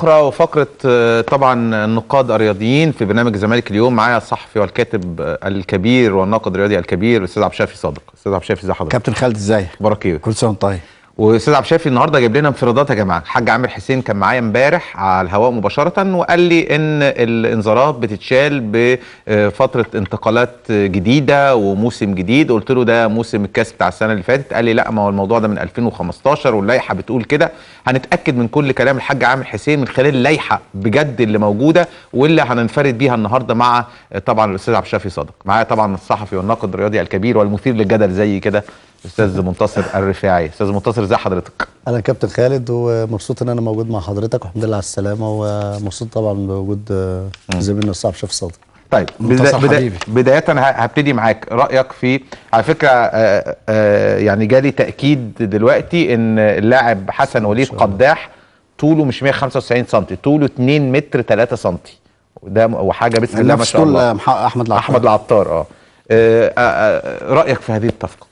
أخرى وفقرة آه، طبعا النقاد الرياضيين في برنامج الزمالك اليوم معايا الصحفي والكاتب آه، الكبير والناقد الرياضي الكبير الأستاذ عبد الشافي صادق أستاذ عبد الشافي ازي حضرتك كابتن خالد ازاي أخبارك إيه؟ كل سنه وانت طيب واستاذ عبد الشافي النهارده جايب لنا انفرادات يا جماعه الحاج عامر حسين كان معايا امبارح على الهواء مباشره وقال لي ان الانذارات بتتشال بفتره انتقالات جديده وموسم جديد قلت له ده موسم الكاس بتاع السنه اللي فاتت قال لي لا ما هو الموضوع ده من 2015 واللائحه بتقول كده هنتاكد من كل كلام الحاج عامر حسين من خلال اللائحه بجد اللي موجوده واللي هننفرد بيها النهارده مع طبعا الاستاذ عبد الشافي صادق معايا طبعا الصحفي والناقد الرياضي الكبير والمثير للجدل زي كده استاذ منتصر الرفاعي استاذ منتصر ازي حضرتك انا كابتن خالد ومبسوط ان انا موجود مع حضرتك والحمد لله على السلامه ومبسوط طبعا بوجود آه، زميلنا الصعب شاف صادق طيب منتصر بدا بدا حبيبي. بدايه ه- هبتدي معاك رايك في على فكره آه، آه، يعني جالي تاكيد دلوقتي ان اللاعب حسن وليد قداح طوله مش 195 سم طوله 2 متر 3 سم وده م- وحاجه بسم الله ما نفس شاء طول الله مح- احمد العطار احمد العطار اه آه، آه، آه، رايك في هذه الصفقه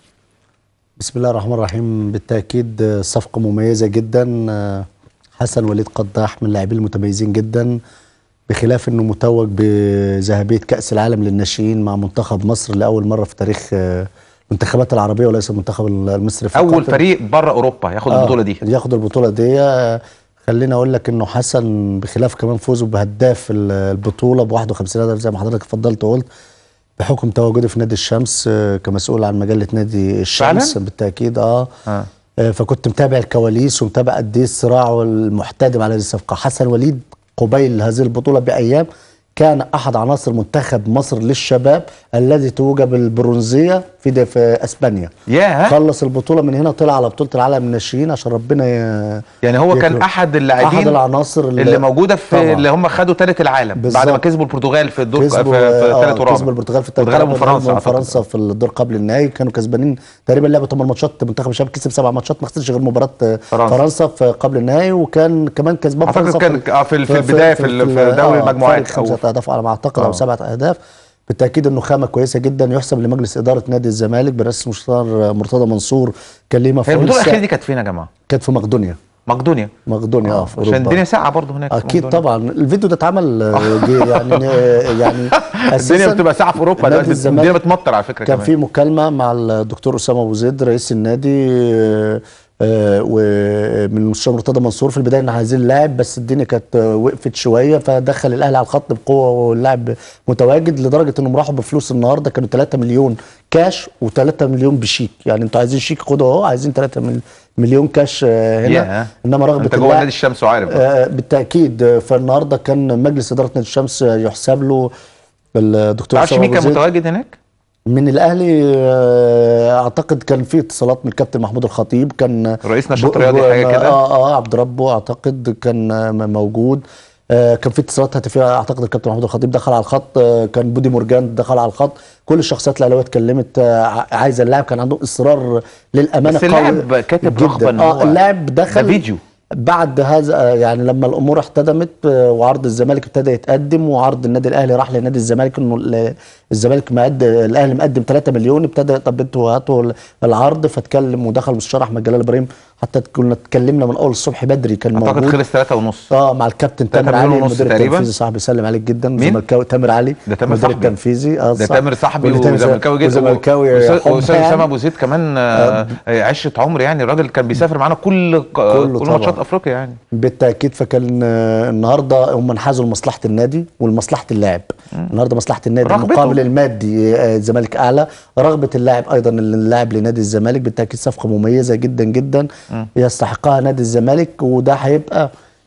بسم الله الرحمن الرحيم بالتاكيد آه، صفقه مميزه جدا آه، حسن وليد قداح من اللاعبين المتميزين جدا بخلاف انه متوج بذهبيه كاس العالم للناشئين مع منتخب مصر لاول مره في تاريخ آه، المنتخبات العربيه وليس المنتخب المصري فقط اول فريق بره اوروبا ياخد آه، البطوله دي ياخد البطوله دي آه، خليني اقول لك انه حسن بخلاف كمان فوزه بهداف ال- البطوله ب 51 هدف زي ما حضرتك اتفضلت وقلت بحكم تواجدي في نادي الشمس آه، كمسؤول عن مجله نادي الشمس فعلاً؟ بالتاكيد اه, آه. آه فكنت متابع الكواليس ومتابع قد ايه الصراع المحتدم على هذه الصفقه حسن وليد قبيل هذه البطوله بايام كان احد عناصر منتخب مصر للشباب الذي توج بالبرونزيه في د- في اسبانيا ياه خلص البطوله من هنا طلع على بطوله العالم الناشئين عشان ربنا ي... يعني هو كان يكرم. احد اللاعبين احد العناصر اللي, اللي موجوده في طبعاً. اللي هم خدوا ثالث العالم بعد بالظبط. ما كسبوا البرتغال في الدور في, في كسبوا آه، ثالث ورابع كسبوا البرتغال في الثالث البرتغال من فرنسا من أعتقد. فرنسا في الدور قبل النهائي كانوا كسبانين تقريبا لعبوا 8 ماتشات منتخب الشباب كسب سبع ماتشات ما خسرش غير مباراه آه، فرنسا. فرنسا في قبل النهائي وكان كمان كسبان أعتقد فرنسا كان- آه، في- في البداية في ال- في دوري آه، المجموعات فارق خمسه أو- اهداف على ما اعتقد آه. او سبعه اهداف بالتاكيد انه خامه كويسه جدا يحسب لمجلس اداره نادي الزمالك برئاسه مستشار مرتضى منصور كان ليه هي مفعول البطوله الاخيره سا- دي كانت فين يا جماعه؟ كانت في مقدونيا مقدونيا مقدونيا اه في عشان اوروبا الدنيا ساعه برضه هناك في اكيد مقدونيا. طبعا الفيديو ده اتعمل آه، جي- يعني يعني الدنيا أساساً بتبقى ساعه في اوروبا نادي دلوقتي الزمالك الدنيا بتمطر على فكره كان كمان في مكالمه مع الدكتور اسامه ابو زيد رئيس النادي آه، آه، ومن المستشار مرتضى منصور في البدايه ان عايزين لاعب بس الدنيا كانت آه، وقفت شويه فدخل الاهلي على الخط بقوه واللاعب متواجد لدرجه انهم راحوا بفلوس النهارده كانوا 3 مليون كاش و3 مليون بشيك يعني انتوا عايزين شيك خدوا اهو عايزين 3 مل- مليون كاش آه، هنا ياه. انما رغبه انت جوه اللاعب- نادي الشمس وعارف بقى. آه، بالتاكيد آه، فالنهارده كان مجلس اداره نادي الشمس آه، يحسب له الدكتور تعرفش أسامة مين أبو كان زيد. متواجد هناك؟ من الاهلي آه، اعتقد كان في اتصالات من الكابتن محمود الخطيب كان رئيس نشاط ب- رياضي ب- حاجة كده؟ اه اه عبد ربه اعتقد كان آه، م- موجود آه، كان في اتصالات هاتفيه اعتقد الكابتن محمود الخطيب دخل على الخط آه، كان بودي مورجان دخل على الخط كل الشخصيات الاهلاويه اتكلمت آه، ع- عايزه اللاعب كان عنده اصرار للامانه بس اللاعب كاتب جداً. رغبة إن اه هو- اللاعب دخل ده فيديو. بعد هذا آه، يعني لما الامور احتدمت آه، وعرض الزمالك ابتدى يتقدم وعرض النادي الاهلي راح لنادي الزمالك انه ال- الزمالك مقد الاهلي مقدم 3 مليون ابتدى طب انتوا هاتوا العرض فاتكلم ودخل مستشار احمد جلال ابراهيم حتى كنا اتكلمنا من اول الصبح بدري كان اعتقد موجود خلص ثلاثة ونص اه مع الكابتن تلاتة تامر علي مليون ونص المدير تقريباً. التنفيذي صاحبي بيسلم عليك جدا مين؟ زملكاوي تامر علي ده تامر المدير صاحبي. التنفيذي اه ده صح. تامر صاحبي واللي تامر وزملكاوي جدا وزملكاوي وأستاذ- حب واستاذ يعني. اسامه ابو زيد كمان آه، آه، عشره عمر يعني الراجل كان بيسافر معانا كل كل طبعاً. ماتشات افريقيا يعني بالتاكيد فكان آه، النهارده هم انحازوا لمصلحه النادي ولمصلحه اللاعب النهارده مصلحه النادي رغبته. المقابل المادي آه، الزمالك اعلى رغبه اللاعب ايضا اللاعب لنادي الزمالك بالتاكيد صفقه مميزه جدا جدا يستحقها نادي الزمالك وده هيبقى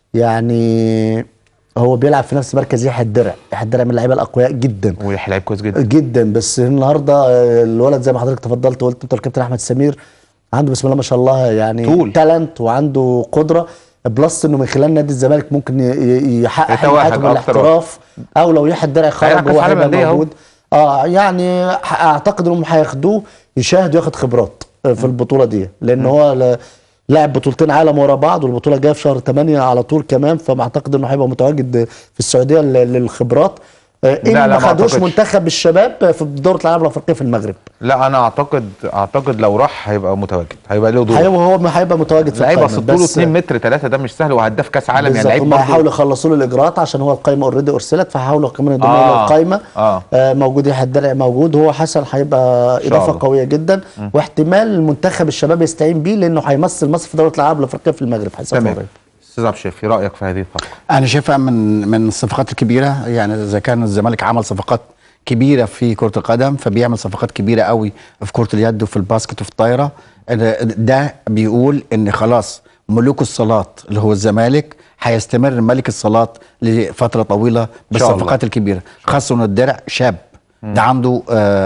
يعني هو بيلعب في نفس مركز يحيى الدرع يحيى الدرع من اللعيبه الاقوياء جدا ويحيى لعيب كويس جدا جدا بس النهارده آه، الولد زي ما حضرتك تفضلت وقلت انت الكابتن احمد سمير عنده بسم الله ما شاء الله يعني طول. تالنت وعنده قدره بلس انه من خلال نادي الزمالك ممكن ي- ي- يحقق يتوهج حياته من أكتر. الاحتراف او لو يحيى الدرع خرج هيلعب كأس هو عالم هيبقى أندية أهو. موجود اه يعني ح- اعتقد انهم هياخدوه يشاهد وياخد خبرات آه، في البطوله دي لان هو ل- لعب بطولتين عالم ورا بعض والبطوله جايه في شهر 8 على طول كمان فاعتقد انه هيبقى متواجد في السعوديه ل- للخبرات آه، لا، ان لا، ما ما خدوش أعتقدش. منتخب الشباب في دوره الالعاب الافريقيه في المغرب لا انا اعتقد اعتقد لو راح هيبقى متواجد هيبقى له دور هيبقى هو ما هيبقى متواجد في لعيب القائمه اصل طوله 2 متر 3 ده مش سهل وهداف كاس عالم يعني بالظبط لعيب هم برضه هيحاولوا يخلصوا له الاجراءات عشان هو القائمه اوريدي ارسلت فهيحاولوا كمان يضموا آه، له القائمه آه. آه موجود يحيى الدرع موجود هو حسن هيبقى شاء اضافه الله. قويه جدا واحتمال المنتخب الشباب يستعين بيه لانه هيمثل مصر في دوره الالعاب الافريقيه في المغرب هيسافر تمام قريب. استاذ عبد الشافي رايك في هذه الفتره انا شايفها من من الصفقات الكبيره يعني اذا كان الزمالك عمل صفقات كبيره في كره القدم فبيعمل صفقات كبيره قوي في كره اليد وفي الباسكت وفي الطايره ده بيقول ان خلاص ملوك الصالات اللي هو الزمالك هيستمر ملك الصالات لفتره طويله بالصفقات الكبيره خاصه ان الدرع شاب ده عنده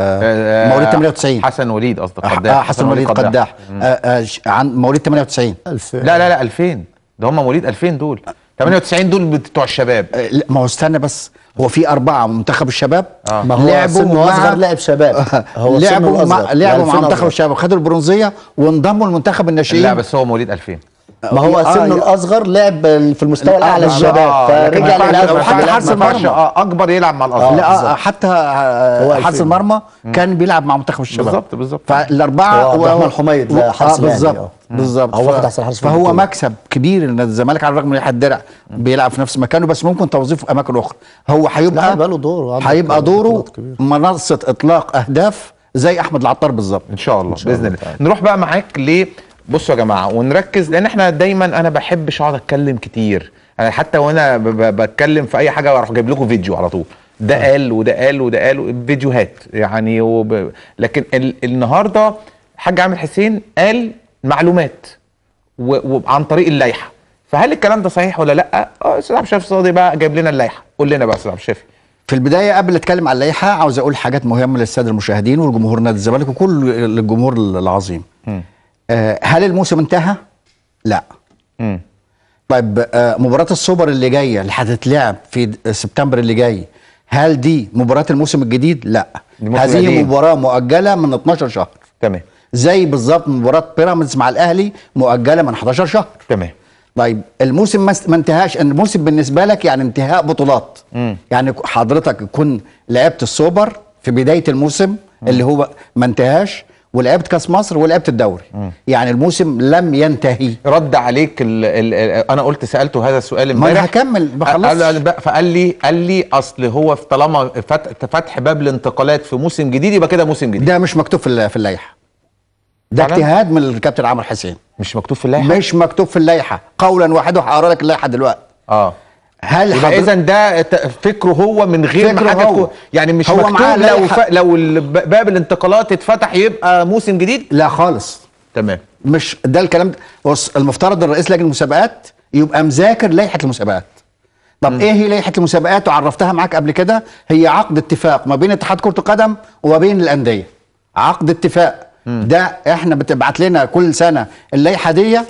آه مواليد 98 حسن وليد قصدك آه قداح حسن وليد قداح آه آه ش- عن مواليد 98 الف... لا لا لا 2000 ده هم مواليد 2000 دول 98 دول بتوع الشباب آه، لا، ما هو استنى بس هو في أربعة من منتخب الشباب آه. ما هو سنه اصغر لاعب شباب هو سنه لعبوا مع الأصغر. لعبوا يعني مع سنه منتخب أصغر. الشباب خدوا البرونزيه وانضموا لمنتخب الناشئين لا بس هو مواليد 2000 ما هو آه، سنه يا- الاصغر لعب في المستوى الاعلى آه، الشباب آه، لكن فرجع ما ينفعش- للأزهر. ما حتى ينفعش- حارس ما ينفعش المرمى. آه، اكبر يلعب مع الاصغر لا بالظبط. آه، حتى آه، هو حارس 2000. المرمى كان بيلعب مع منتخب الشباب بالظبط، بالظبط. فالاربعه هو عبد وهو- الرحمن حميد و- حارس آه، الأهلي، بالظبط آه. بالظبط هو ف- واخد أحسن حارس في فهو البطولة. مكسب كبير ان الزمالك على الرغم من يحيى الدرع بيلعب في نفس مكانه بس ممكن توظيفه في اماكن اخرى هو لا، هيبقى هيبقى له دور وعنده هيبقى دوره بطولات كبيرة. منصه اطلاق اهداف زي احمد العطار بالظبط ان شاء الله شاء باذن الله الله نروح بقى معاك ل بصوا يا جماعه ونركز لان احنا دايما انا بحبش اقعد اتكلم كتير انا حتى وانا ب- ب- بتكلم في اي حاجه اروح جايب لكم فيديو على طول ده قال وده قال وده قال فيديوهات يعني وب... لكن ال... النهارده حاج عامر حسين قال معلومات و... وعن طريق اللائحه فهل الكلام ده صحيح ولا لا؟ اه استاذ عبد الشافي صادق بقى جايب لنا اللائحه قول لنا بقى استاذ عبد الشافي في البدايه قبل اتكلم على اللائحه عاوز اقول حاجات مهمه للساده المشاهدين والجمهور نادي الزمالك وكل الجمهور العظيم آه هل الموسم انتهى لا مم. طيب آه مباراه السوبر اللي جايه اللي هتتلعب في د- سبتمبر اللي جاي هل دي مباراه الموسم الجديد لا الموسم هذه القديم. مباراه مؤجله من 12 شهر تمام زي بالظبط مباراه بيراميدز مع الاهلي مؤجله من 11 شهر تمام طيب الموسم ما است- ما انتهاش الموسم بالنسبه لك يعني انتهاء بطولات مم. يعني ك- حضرتك تكون لعبت السوبر في بدايه الموسم اللي هو ما انتهاش ولعبت كاس مصر ولعبت الدوري يعني الموسم لم ينتهي رد عليك ال ال ال انا قلت سالته هذا السؤال ما امبارح انا هكمل بخلص قال- قال بقى- فقال لي قال لي اصل هو في طالما فت- فتح باب الانتقالات في موسم جديد يبقى كده موسم جديد ده مش مكتوب في ال- في اللائحه ده فعلا؟ اجتهاد من الكابتن عمرو حسين مش مكتوب في اللائحه مش مكتوب في اللائحه قولا واحدا هقرا لك اللائحه دلوقتي اه هل يبقى حضرتك- اذا ده ت- فكره هو من غير ما فكره حاجه هو. تكون يعني مش هو مكتوب معاه لو ف... لائحة. لو الب- باب الانتقالات اتفتح يبقى موسم جديد لا خالص تمام مش ده الكلام ده بص المفترض الرئيس لجنه المسابقات يبقى مذاكر لائحه المسابقات طب ايه هي لائحه المسابقات وعرفتها معاك قبل كده هي عقد اتفاق ما بين اتحاد كره القدم وما بين الانديه عقد اتفاق ده احنا بتبعت لنا كل سنه اللائحه دي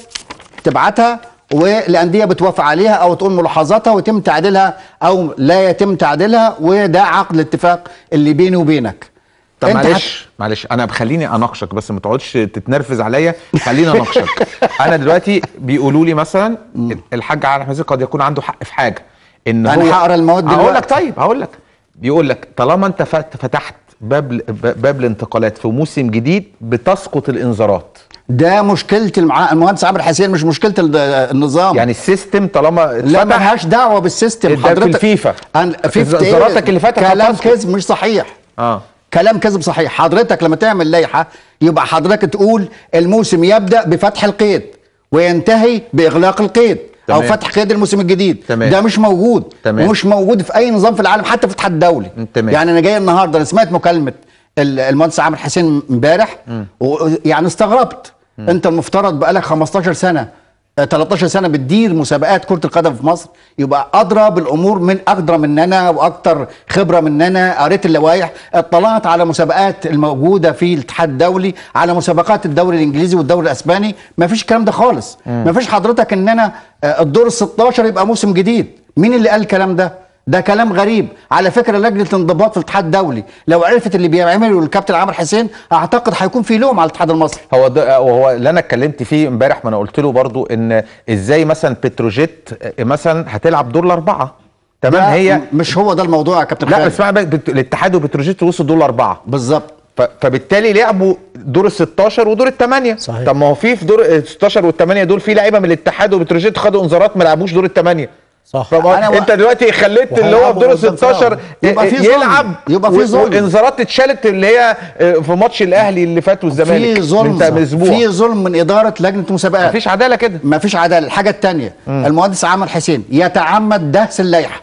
تبعتها والانديه بتوافق عليها او تقول ملاحظاتها ويتم تعديلها او لا يتم تعديلها وده عقد الاتفاق اللي بيني وبينك طب أنت معلش معلش انا خليني اناقشك بس ما تقعدش تتنرفز عليا خليني اناقشك انا دلوقتي بيقولوا لي مثلا الحاج علي حسين قد يكون عنده حق في حاجه ان أنا هو هقرا المواد هقول لك دلوقتي. طيب هقول لك بيقول لك طالما انت فت- فتحت باب باب الانتقالات في موسم جديد بتسقط الانذارات ده مشكله المع... المهندس عمرو حسين مش مشكله ال- النظام يعني السيستم طالما لا اتفتح ملهاش دعوه بالسيستم ده في الفيفا. أن... فيفا إيه؟ انذاراتك اللي فاتت كلام هتسقط. كذب مش صحيح اه كلام كذب صحيح حضرتك لما تعمل لائحه يبقى حضرتك تقول الموسم يبدا بفتح القيد وينتهي باغلاق القيد او تمام. فتح قيد الموسم الجديد تمام. ده مش موجود تمام. ومش موجود في اي نظام في العالم حتى في الاتحاد الدولي تمام. يعني انا جاي النهارده انا سمعت مكالمه ال- المهندس عامر حسين امبارح ويعني استغربت انت المفترض بقالك 15 سنه آه، 13 سنه بتدير مسابقات كره القدم في مصر يبقى ادرى بالامور من ادرى مننا واكتر خبره مننا قريت اللوائح اطلعت على مسابقات الموجوده في الاتحاد الدولي على مسابقات الدوري الانجليزي والدوري الاسباني ما فيش الكلام ده خالص ما فيش حضرتك ان انا آه، الدور ال 16 يبقى موسم جديد مين اللي قال الكلام ده ده كلام غريب على فكره لجنه الانضباط في الاتحاد الدولي لو عرفت اللي بيعمله الكابتن عمرو حسين اعتقد هيكون في لوم على الاتحاد المصري هو ده وهو اللي انا اتكلمت فيه امبارح ما انا قلت له برضو ان ازاي مثلا بتروجيت مثلا هتلعب دور الاربعه تمام ده هي م- مش هو ده الموضوع يا كابتن لا خالد اسمع بقى بت- الاتحاد وبتروجيت وصلوا دول اربعه بالظبط ف- فبالتالي لعبوا دور ال 16 ودور الثمانيه صحيح. طب ما هو في في دور ال 16 والثمانيه دول في لعيبه من الاتحاد وبتروجيت خدوا انذارات ما لعبوش دور الثمانيه صح فما أنا و- انت دلوقتي خليت اللي هو في دور ال وهيلعبوا قدام 16 فرقة. يبقى في ظلم. يلعب يبقى في و- ظلم. وانذارات اتشالت اللي هي آه، في ماتش الاهلي اللي فات والزمالك في ظلم من من اسبوع في ظلم من اداره لجنه مسابقات مفيش عداله كده ما فيش عداله الحاجه الثانيه المهندس عامر حسين يتعمد دهس اللائحه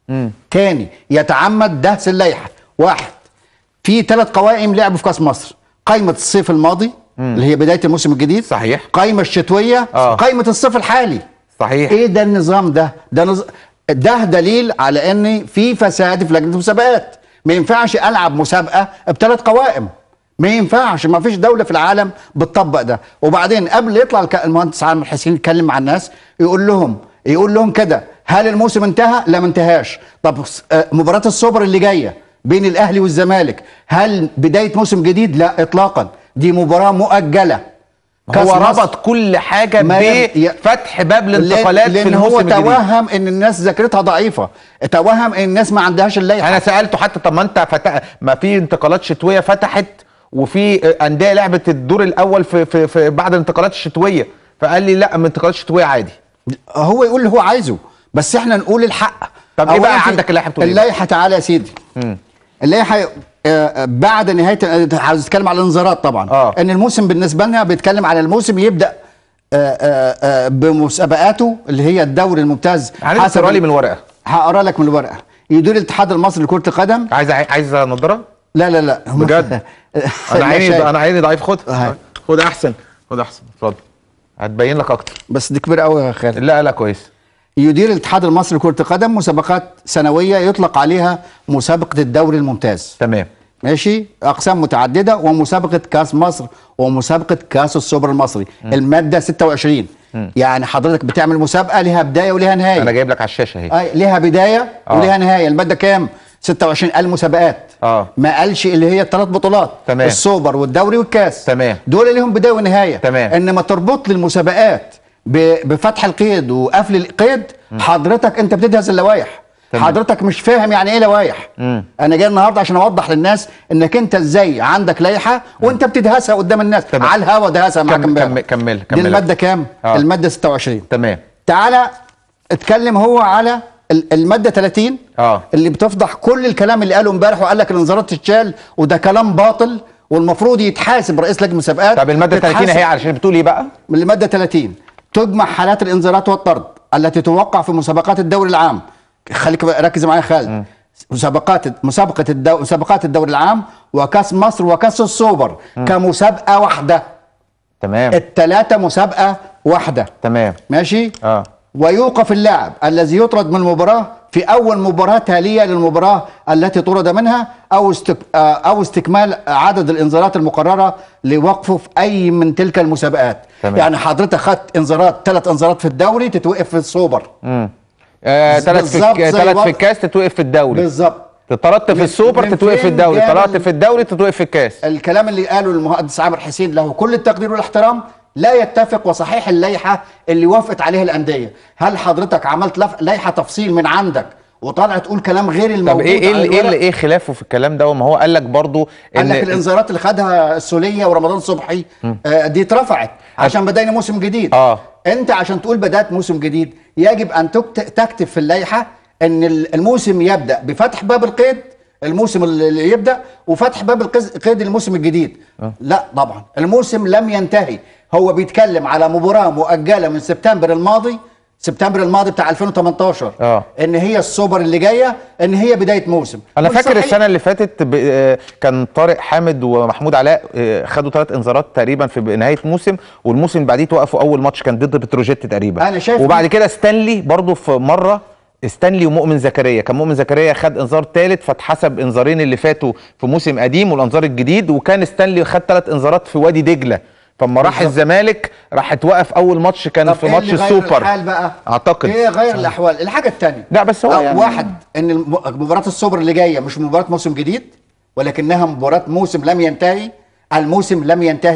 تاني يتعمد دهس اللائحه واحد في ثلاث قوائم لعبوا في كاس مصر قائمه الصيف الماضي اللي هي بدايه الموسم الجديد صحيح. قائمه الشتويه آه. قائمه الصيف الحالي صحيح ايه ده النظام ده ده نظ... ده دليل على ان في فساد في لجنه المسابقات ما ينفعش العب مسابقه بثلاث قوائم ما ينفعش ما فيش دوله في العالم بتطبق ده وبعدين قبل يطلع الك- المهندس عامر حسين يتكلم مع الناس يقول لهم يقول لهم كده هل الموسم انتهى لا ما انتهاش طب س- آه، مباراه السوبر اللي جايه بين الاهلي والزمالك هل بدايه موسم جديد لا اطلاقا دي مباراه مؤجله كأس هو مصر. ربط كل حاجه ما ي- بفتح باب لان, الانتقالات في لأن الموسم هو الجديد توهم ان الناس ذاكرتها ضعيفه توهم ان الناس ما عندهاش اللائحه انا سالته حتى طب ما انت فتح ما في انتقالات شتويه فتحت وفي انديه لعبت الدور الاول في, في, في بعد الانتقالات الشتويه فقال لي لا من الانتقالات الشتويه عادي هو يقول اللي هو عايزه بس احنا نقول الحق طب إيه أولاً بقى في- عندك اللائحة بتقول إيه اللائحه تعالى يا سيدي اللائحه آه، بعد نهايه آه، عاوز اتكلم على الانذارات طبعا آه. ان الموسم بالنسبه لنا بيتكلم على الموسم يبدا آه، آه، آه، بمسابقاته اللي هي الدوري الممتاز عايز حسب تقرا لي ال- من الورقه هقرا لك من الورقه يدير الاتحاد المصري لكره القدم عايز عايز نضاره لا لا لا بجد انا لا عيني شيء. انا عيني ضعيف خد أهي. خد احسن خد احسن اتفضل هتبين لك اكتر بس دي كبير قوي يا خالد لا لا كويس يدير الاتحاد المصري لكرة القدم مسابقات سنوية يطلق عليها مسابقة الدوري الممتاز تمام ماشي أقسام متعددة ومسابقة كأس مصر ومسابقة كأس السوبر المصري المادة 26 يعني حضرتك بتعمل مسابقة لها بداية ولها نهاية انا جايب لك على الشاشه اهي آه لها بداية آه. ولها نهاية المادة كام 26 المسابقات آه. ما قالش اللي هي الثلاث بطولات تمام. السوبر والدوري والكاس تمام. دول لهم بداية ونهاية تمام. انما تربط لي المسابقات ب- بفتح القيد وقفل القيد حضرتك انت بتدهس اللوائح تمام. حضرتك مش فاهم يعني ايه لوائح انا جاي النهارده عشان اوضح للناس انك انت ازاي عندك لائحه وانت بتدهسها قدام الناس تمام. على الهوا دهسها معاك كم- امبارح كم- كمل- دي كمل. الماده كام آه. الماده 26 تمام تعالى اتكلم هو على ال- الماده 30 آه. اللي بتفضح كل الكلام اللي قاله امبارح وقال لك الانذارات تتشال وده كلام باطل والمفروض يتحاسب رئيس لجنه المسابقات طب الماده 30 تتحاسب- اهي علشان بتقول ايه بقى من الماده 30 تجمع حالات الانذارات والطرد التي توقع في مسابقات الدوري العام خليك بقى ركز معايا يا خالد مسابقات مسابقه الدو... مسابقات الدوري العام وكاس مصر وكاس السوبر كمسابقه واحده تمام الثلاثه مسابقه واحده تمام ماشي اه ويوقف اللاعب الذي يطرد من المباراة في أول مباراة تالية للمباراة التي طرد منها أو استك آه، أو استكمال عدد الإنذارات المقررة لوقفه في أي من تلك المسابقات تمام. يعني حضرتك خدت إنذارات ثلاث إنذارات في الدوري تتوقف في السوبر امم آه ثلاث في بالظبط الك- زي ثلاث وقت- في الكاس تتوقف في الدوري بالظبط طردت في من- السوبر من تتوقف في فين الدوري جاب طلعت ال- في الدوري تتوقف في الكاس الكلام اللي قاله المهندس عامر حسين له كل التقدير والاحترام لا يتفق وصحيح اللائحه اللي وافقت عليها الانديه هل حضرتك عملت لف- لائحه تفصيل من عندك وطالع تقول كلام غير الموجود طب ايه ايه على اللي- ايه الورق؟ اللي ايه خلافه في الكلام ده وما هو قال لك برضو قال لك ان الانذارات اللي خدها السوليه ورمضان صبحي آه دي اترفعت عشان بدأنا موسم جديد آه. انت عشان تقول بدأت موسم جديد يجب ان تكت- تكتب في اللائحه ان ال- الموسم يبدأ بفتح باب القيد الموسم اللي يبدأ وفتح باب القز- القيد الموسم الجديد لا طبعا الموسم لم ينتهي هو بيتكلم على مباراة مؤجلة من سبتمبر الماضي سبتمبر الماضي بتاع 2018 آه. ان هي السوبر اللي جايه ان هي بدايه موسم انا مش فاكر صحيح. السنه اللي فاتت ب... آه، كان طارق حامد ومحمود علاء آه، خدوا ثلاث انذارات تقريبا في نهايه موسم والموسم اللي بعديه توقفوا اول ماتش كان ضد بتروجيت تقريبا أنا شايف وبعد إن- كده ستانلي برضو في مره ستانلي ومؤمن زكريا كان مؤمن زكريا خد انذار ثالث فاتحسب انذارين اللي فاتوا في موسم قديم والانذار الجديد وكان ستانلي خد ثلاث انذارات في وادي دجله فلما راح بالظبط. الزمالك راح اتوقف اول ماتش كان طب في إيه ماتش اللي غير السوبر الحال بقى اعتقد ايه غير الاحوال الحاجه الثانيه لا، بس هو يعني- واحد ان الم- مباراه السوبر اللي جايه مش مباراه موسم جديد ولكنها مباراه موسم لم ينتهي الموسم لم ينتهي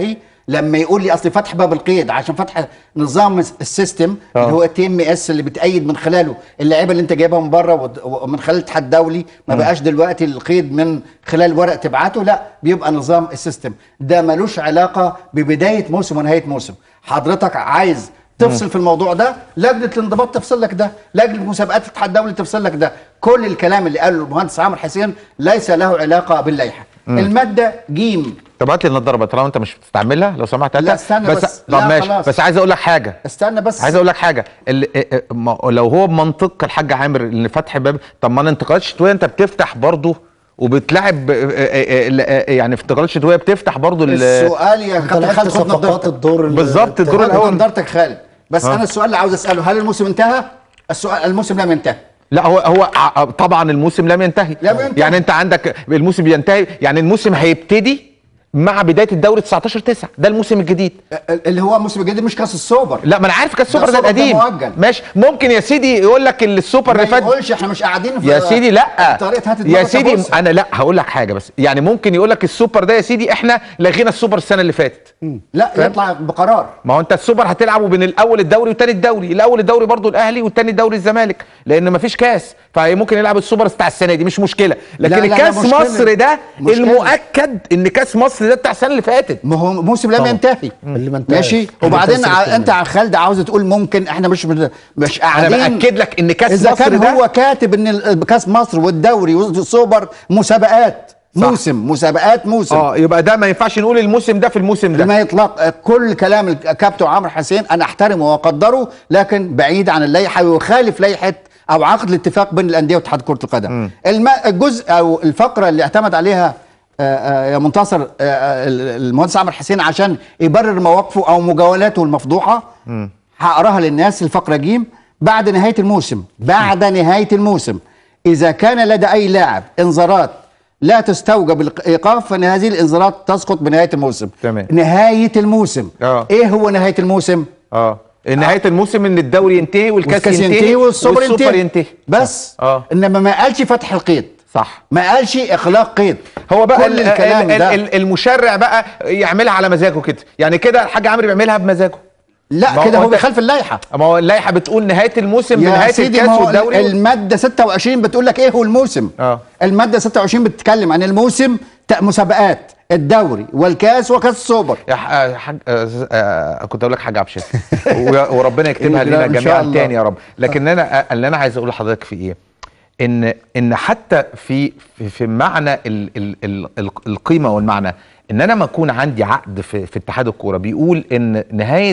لما يقول لي اصل فتح باب القيد عشان فتح نظام السيستم آه. اللي هو التي ام اس اللي بتأيد من خلاله اللعيبه اللي انت جايبها من بره وت- ومن خلال الاتحاد الدولي ما بقاش دلوقتي القيد من خلال ورق تبعته لا بيبقى نظام السيستم ده ملوش علاقه ببدايه موسم ونهايه موسم حضرتك عايز تفصل في الموضوع ده لجنه الانضباط تفصل لك ده لجنه مسابقات الاتحاد الدولي تفصل لك ده كل الكلام اللي قاله المهندس عامر حسين ليس له علاقه باللائحه الماده جيم طب هات لي النضاره بقى طالما انت مش بتستعملها لو سمحت لا، هاتها. استنى بس بس. طب لا، ماشي خلاص. بس عايز اقول لك حاجه استنى بس عايز اقول لك حاجه ال- ا- ا- ما- لو هو بمنطق الحاج عامر ان فتح باب طب ما الانتقالات الشتويه انت بتفتح برضه وبتلعب ا- ا- ا- ا- يعني في الانتقالات الشتويه بتفتح برضه ال- السؤال يا انت كابتن لعبت خالد خد صفقات نضارتك الدور ال- بالظبط، الدور التاني. الأول. خد نضارتك خالد بس آه. انا السؤال اللي عاوز اساله هل الموسم انتهى؟ السؤال الموسم لم ينتهي لا هو هو ع- طبعا الموسم لم ينتهي لم ينتهي. يعني انت عندك الموسم بينتهي يعني الموسم هيبتدي مع بدايه الدوري 19 9 ده الموسم الجديد اللي هو الموسم الجديد مش كاس السوبر لا ما انا عارف كاس السوبر ده السوبر ده القديم مؤجل. ماشي ممكن يا سيدي يقول لك السوبر ما اللي فات يقولش احنا مش قاعدين في يا سيدي لا طريقه هات يا الدرجة سيدي بص. انا لا هقول لك حاجه بس يعني ممكن يقول لك السوبر ده يا سيدي احنا لغينا السوبر السنه اللي فاتت لا فاهم؟ يطلع بقرار ما هو انت السوبر هتلعبه بين الاول الدوري والتاني الدوري الاول الدوري برضو الاهلي والتاني الدوري الزمالك لان مفيش كاس فممكن يلعب السوبر بتاع السنه دي مش مشكله لكن لا، لا، الكاس مشكلة. مصر ده مشكلة. المؤكد ان كاس مصر ده بتاع السنه اللي فاتت ما هو موسم لم طبعا. ينتهي اللي ما انتهاش. ماشي اللي وبعدين كان ع- سنة انت على خالد عاوز تقول ممكن احنا مش مش انا قاعدين باكد لك ان كاس اذا مصر كان ده هو كاتب ان ال- كاس مصر والدوري والسوبر مسابقات صح. موسم مسابقات موسم اه يبقى ده ما ينفعش نقول الموسم ده في الموسم ده لما يطلق كل كلام الكابتن عمرو حسين انا احترمه واقدره لكن بعيد عن اللائحه ويخالف لائحه او عقد الاتفاق بين الانديه واتحاد كره القدم الم... الجزء او الفقره اللي اعتمد عليها آه، آه، يا منتصر آه، آه، المهندس عمرو حسين عشان يبرر مواقفه او مجاولاته المفضوحه هقراها للناس الفقره جيم بعد نهايه الموسم بعد نهايه الموسم اذا كان لدى اي لاعب انذارات لا تستوجب الايقاف فان هذه الانذارات تسقط بنهايه الموسم تمام. نهايه الموسم آه. ايه هو نهايه الموسم اه نهايه الموسم ان الدوري ينتهي والكاس والكاس ينتهي, ينتهي والسوبر ينتهي ينتهي بس اه انما ما قالش فتح القيد صح ما قالش اخلاق قيد هو بقى كل ال- الكلام ال- ده ال- المشرع بقى يعملها على مزاجه كده يعني كده الحاج عمرو بيعملها بمزاجه ما لا هو كده هو أنت- بيخالف اللائحه ما هو اللائحه بتقول نهايه الموسم يا بنهايه سيدي الكاس ما هو والدوري الماده 26 بتقول لك ايه هو الموسم اه. الماده 26 بتتكلم عن الموسم ت- مسابقات الدوري والكاس وكاس السوبر يا ح- آه، حاج آه، آه، كنت اقول لك حاج عبد الشافي و- وربنا يكتبها لا، لنا إن شاء جميعا الله. تاني يا رب لكن انا اللي انا عايز اقول لحضرتك في ايه ان ان حتى في في, في معنى ال ال ال ال القيمه والمعنى ان انا ما اكون عندي عقد في, في اتحاد الكوره بيقول ان نهايه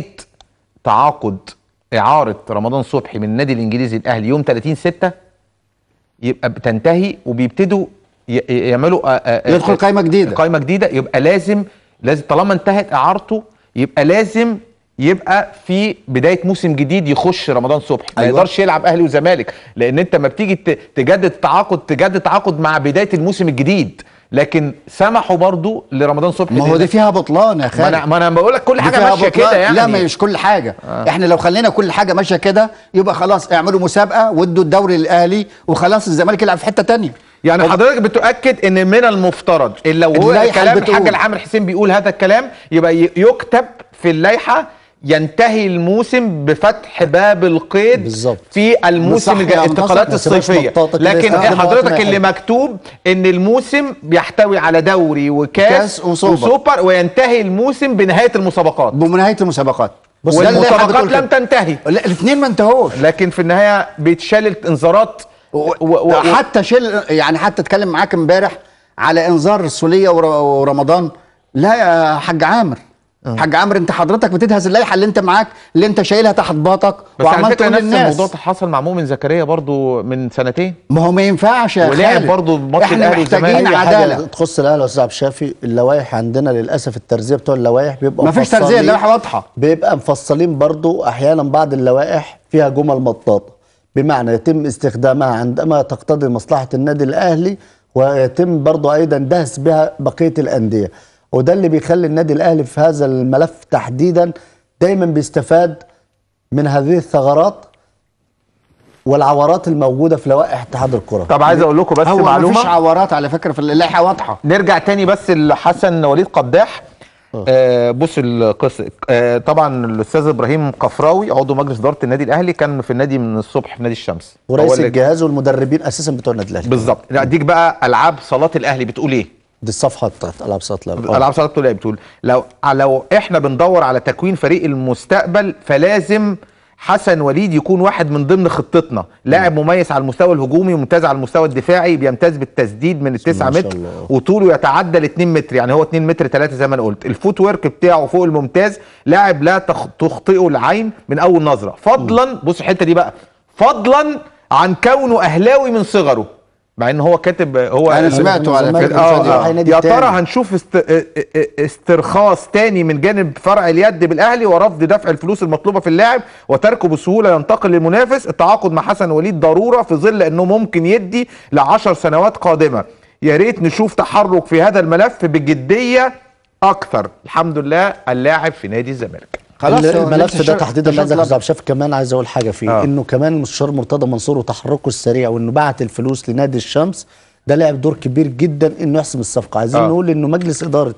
تعاقد اعاره رمضان صبحي من النادي الانجليزي الاهلي يوم 30 6 يبقى بتنتهي وبيبتدوا ي- ي- يعملوا آه، آه، يدخل آه، قايمة جديدة. قايمه جديده يبقى لازم لازم طالما انتهت اعارته يبقى لازم يبقى في بدايه موسم جديد يخش رمضان صبحي ما أيوة. يقدرش يلعب اهلي وزمالك لان انت ما بتيجي ت- تجدد تعاقد تجدد تعاقد مع بدايه الموسم الجديد لكن سمحوا برضو لرمضان صبحي ما هو لأن- دي فيها بطلان يا ما خالد انا ما انا بقول لك كل دي حاجه فيها ماشيه بطلان. كده يعني لا مش كل حاجه آه. احنا لو خلينا كل حاجه ماشيه كده يبقى خلاص اعملوا مسابقه وادوا الدوري للاهلي وخلاص الزمالك يلعب في حته تانية يعني حضرتك بتؤكد ان من المفترض ان لو هو اللائحة كلام بتقول. الحاج العامر حسين بيقول هذا الكلام يبقى ي- يكتب في اللائحه ينتهي الموسم بفتح باب القيد بالظبط. في الموسم بالصح الج- يا الانتقالات منتصر، ما تسيبهاش الصيفيه مطاطة كده لكن يستخدموها حضرتك وقت ما اللي يحب. مكتوب ان الموسم بيحتوي على دوري وكاس كاس وسوبر. وسوبر وينتهي الموسم بنهايه المسابقات بنهايه المسابقات بص، ده اللائحة والمسابقات بتقول لم كده. تنتهي لا الاثنين ما انتهوش لكن في النهايه بيتشال الانذارات و- و- و- حتى شيل يعني حتى اتكلم معاك امبارح على انذار السوليه ور- ورمضان لا يا حاج عامر حاج عامر انت حضرتك بتدهس اللائحه اللي انت معاك اللي انت شايلها تحت باطك بس على وعمال فكره تقول نفس للناس الموضوع ده حصل مع مؤمن زكريا برضو من سنتين ما هو ما ينفعش يا ولعب خالد برضه ماتش احنا الأهلي والزمالك. محتاجين اي حاجه عداله تخص الاهلي يا استاذ عبد الشافي اللوائح عندنا للاسف الترزيه بتوع اللوائح بيبقى ما فيش مفصلين. ترزيه اللائحه واضحه بيبقى مفصلين برضو احيانا بعض اللوائح فيها جمل مطاطه بمعنى يتم استخدامها عندما تقتضي مصلحه النادي الاهلي ويتم برضو ايضا دهس بها بقيه الانديه وده اللي بيخلي النادي الاهلي في هذا الملف تحديدا دايما بيستفاد من هذه الثغرات والعورات الموجوده في لوائح اتحاد الكره طب عايز اقول لكم بس هو ما فيش معلومه عورات على فكره في اللائحه واضحه نرجع تاني بس لحسن وليد قداح آه بص القصه آه طبعا الاستاذ ابراهيم قفراوي عضو مجلس اداره النادي الاهلي كان في النادي من الصبح في نادي الشمس هو ورئيس اللي- الجهاز والمدربين اساسا بتوع النادي الاهلي بالظبط لا اديك بقى العاب صالات الاهلي بتقول ايه دي الصفحه بتاعت العاب صالات الأهلي. آه. العاب صالات الاهلي بتقول لو لو احنا بندور على تكوين فريق المستقبل فلازم حسن وليد يكون واحد من ضمن خطتنا لاعب مميز على المستوى الهجومي وممتاز على المستوى الدفاعي بيمتاز بالتسديد من التسعة ما شاء متر الله. وطوله يتعدى ال 2 متر يعني هو 2 متر 3 زي ما انا قلت الفوت ورك بتاعه فوق الممتاز لاعب لا تخ- تخطئه العين من اول نظره فضلا بص الحته دي بقى فضلا عن كونه اهلاوي من صغره مع ان هو كاتب هو أنا ال- سمعته على الزمالك فكرة مش آه راضي آه. يروح نادي يا تاني. ترى هنشوف است... اه- اه- استرخاص تاني من جانب فرع اليد بالاهلي ورفض دفع الفلوس المطلوبه في اللاعب وتركه بسهوله ينتقل للمنافس التعاقد مع حسن وليد ضروره في ظل انه ممكن يدي لعشر سنوات قادمه يا ريت نشوف تحرك في هذا الملف بجديه اكثر الحمد لله اللاعب في نادي الزمالك خلاص ال- هو الملف ده انتشار- تحديدا انتشار ماذا لب- عبد الشاف كمان عايز اقول حاجه فيه آه. آه. انه كمان المستشار مرتضى منصور وتحركه السريع وانه بعت الفلوس لنادي الشمس ده لعب دور كبير جدا انه يحسم الصفقه عايزين آه. آه. نقول انه مجلس اداره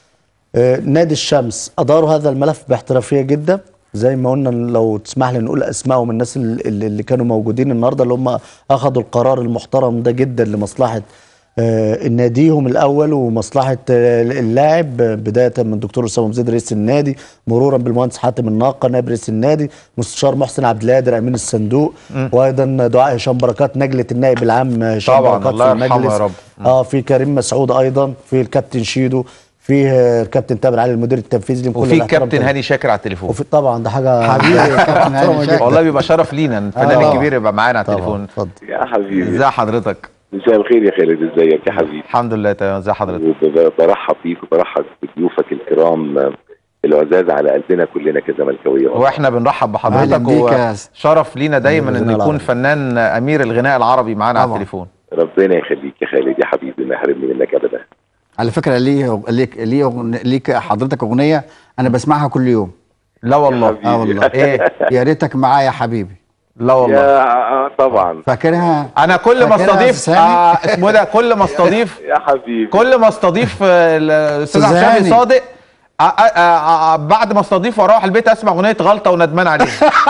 آه نادي الشمس اداروا هذا الملف باحترافيه جدا زي ما قلنا لو تسمح لي نقول اسمائهم الناس اللي, اللي كانوا موجودين النهارده اللي هم اخذوا القرار المحترم ده جدا لمصلحه آه، ناديهم الاول ومصلحه آه، اللاعب آه، بدايه من الدكتور اسامه زيد رئيس النادي مرورا بالمهندس حاتم الناقه نائب رئيس النادي مستشار محسن عبد القادر امين الصندوق وايضا دعاء هشام بركات نجله النائب العام هشام طبعاً، بركات الله في يرحمه المجلس يا رب. اه في كريم مسعود ايضا في الكابتن شيدو في آه، الكابتن تامر علي المدير التنفيذي لهم كل وفي الاحترام كابتن طبعاً. هاني شاكر على التليفون وفي طبعا ده حاجه حبيبي يا كابتن هاني محترمة شاكر. جداً. والله بيبقى شرف لينا إن الفنان آه. الكبير يبقى معانا على طبعا التليفون اتفضل يا حبيبي ازي حضرتك مساء الخير يا خالد ازيك يا حبيبي الحمد لله تمام ازي حضرتك وبرحب بيك وبرحب بضيوفك الكرام آه، العزاز على قلبنا كلنا كزملكاويه والله. واحنا بنرحب أهلاً بحضرتك بيك يا س- وشرف لينا دايما ان الغناء يكون العربي. فنان امير الغناء العربي معانا على طبعاً. التليفون ربنا يخليك يا خالد يا حبيبي ما يحرمني منك ابدا على فكره ليه ليك ليه أغن- ليك حضرتك اغنيه انا بسمعها كل يوم لا والله حبيبي. اه والله ايه يا ريتك معايا يا حبيبي لا والله يا آه، طبعا فاكرها انا كل ما فاكرها استضيف أستاذ آه هاني؟ اسمه ده كل ما استضيف يا حبيبي كل ما استضيف آه، الاستاذ أستاذ عبد الشافي هاني. صادق آه، آه، آه، آه، بعد ما استضيفه واروح البيت اسمع اغنيه غلطه وندمان عليها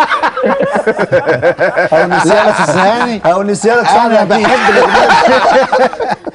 او لا ثاني او نسيانك انا بحب الاغنيه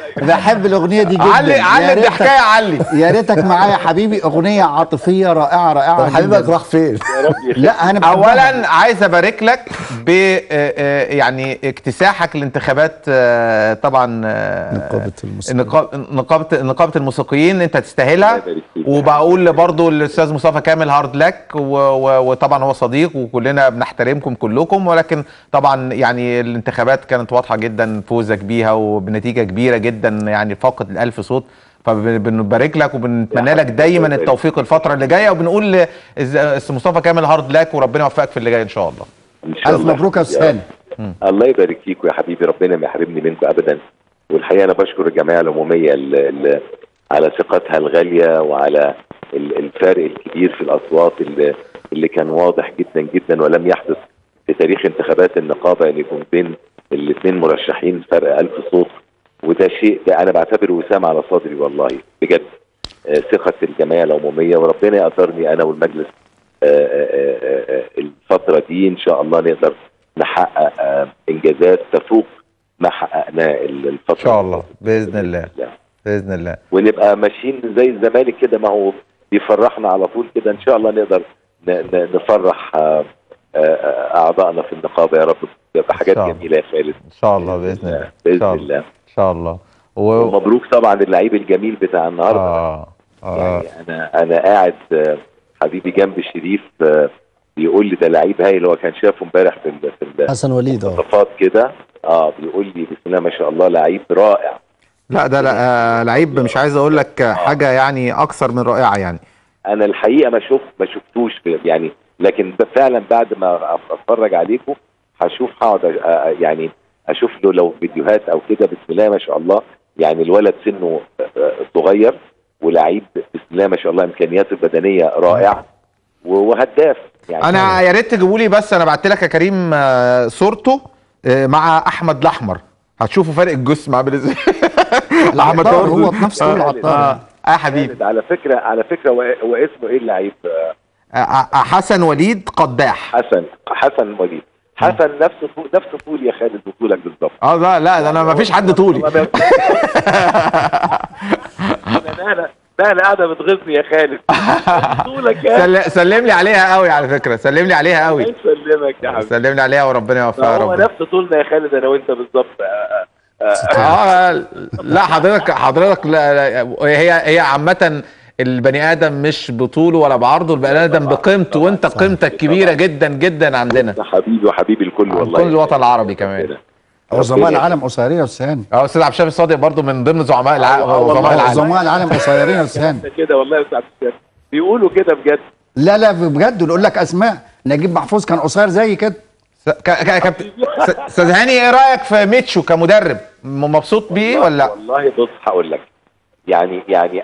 بحب الاغنيه دي جدا علي يا علي ريتك- الحكايه علي يا ريتك معايا يا حبيبي اغنيه عاطفيه رائعه رائعه حبيبك جداً. راح فين يا رب يخليك لا انا بحبها. اولا عايز ابارك لك ب آه، آه، يعني اكتساحك لانتخابات آه، طبعا آه، نقابة الموسيقيين. نقابه نقابه نقابه الموسيقيين انت تستاهلها الله يبارك فيك. وبقول برضو الاستاذ مصطفى كامل هارد لك و- و- وطبعا هو صديق وكلنا بنحترمكم كلكم ولكن طبعا يعني الانتخابات كانت واضحه جدا فوزك بيها وبنتيجه كبيره جدا يعني فاقد الالف صوت فبنبارك لك وبنتمنى لك دايما التوفيق الفتره اللي جايه وبنقول لاستاذ مصطفى كامل هارد لك وربنا يوفقك في اللي جاي ان شاء الله ان شاء الف الله مبروك يا استاذ هاني الله يبارك فيكم يا حبيبي ربنا ما يحرمني منكم ابدا والحقيقه انا بشكر الجمعيه العموميه ال- ال- على ثقتها الغاليه وعلى ال- الفارق الكبير في الاصوات اللي, اللي كان واضح جدا جدا ولم يحدث في تاريخ انتخابات النقابه ان يكون بين الاثنين مرشحين فرق ألف صوت وده شيء ده انا بعتبره وسام على صدري والله بجد آه، ثقه الجمعيه العموميه وربنا يقدرني انا والمجلس آه، آه، آه، آه، الفتره دي ان شاء الله نقدر نحقق آه، انجازات تفوق ما حققناه الفتره ان شاء الله اللي فاتت. باذن الله باذن الله ونبقى ماشيين زي الزمالك كده ما هو بيفرحنا على طول كده ان شاء الله نقدر ن- ن- نفرح آه، آه، اعضائنا في النقابه يا رب بحاجات إن شاء الله. جميله يا خالد ان شاء الله باذن الله ان باذن شاء الله ان شاء الله و... ومبروك طبعا اللعيب الجميل بتاع النهارده اه اه يعني انا انا قاعد آه، حبيبي جنب شريف آه، بيقول لي ده لعيب هايل هو كان شافه امبارح في ال- في ال- حسن وليد اه المواصفات كده اه بيقول لي بسم الله ما شاء الله لعيب رائع لا ده لا آه لعيب مش عايز اقول لك حاجه يعني اكثر من رائعه يعني انا الحقيقه ما شوف ما شفتوش في- يعني لكن ب- فعلا بعد ما أف- اتفرج عليكم هشوف هقعد أ- أ- يعني اشوف له لو فيديوهات او كده بسم الله ما شاء الله يعني الولد سنه آه، صغير ولعيب بسم الله ما شاء الله امكانياته البدنيه رائعه و- وهداف يعني انا يا ريت تجيبوا لي بس انا بعت لك يا كريم آه، صورته آه، مع احمد الاحمر هتشوفوا فرق الجسم عامل ازاي العطار برضه. هو بنفس طول آه، العطار. آه. اه حبيبي خالد على فكره على فكره و- واسمه ايه اللعيب آه، آه، آه، حسن وليد قداح حسن حسن وليد حسن نفس طول نفس طول يا خالد وطولك بالظبط اه لا لا ده انا ما فيش حد طولي انا نهله نهله قاعده بتغيظني يا خالد طولك يا سل- سلم لي عليها قوي على فكره سلم لي عليها قوي الله يسلمك يا حبيبي سلم لي عليها وربنا يوفقها يا هو رب نفس طولنا يا خالد انا وانت بالظبط آه، آه، آه، اه لا حضرتك حضرتك لا لا هي هي عامة البني ادم مش بطوله ولا بعرضه البني ادم بقيمته وانت قيمتك كبيره جدا جدا عندنا يا حبيبي وحبيبي الكل والله كل الوطن العربي كمان عظماء العالم قصيرين يا استاذ هاني اه استاذ عبد الشافي الصادق برضو من ضمن زعماء الع... آه، والله. زعماء العالم عظماء العالم قصيرين يا استاذ هاني كده والله يا استاذ حسين. بيقولوا كده بجد لا لا بجد نقول لك اسماء نجيب محفوظ كان قصير زي كده س- ك- ك- كابتن س- استاذ هاني ايه رايك في ميتشو كمدرب م- مبسوط بيه ولا لا؟ والله بص هقول لك يعني يعني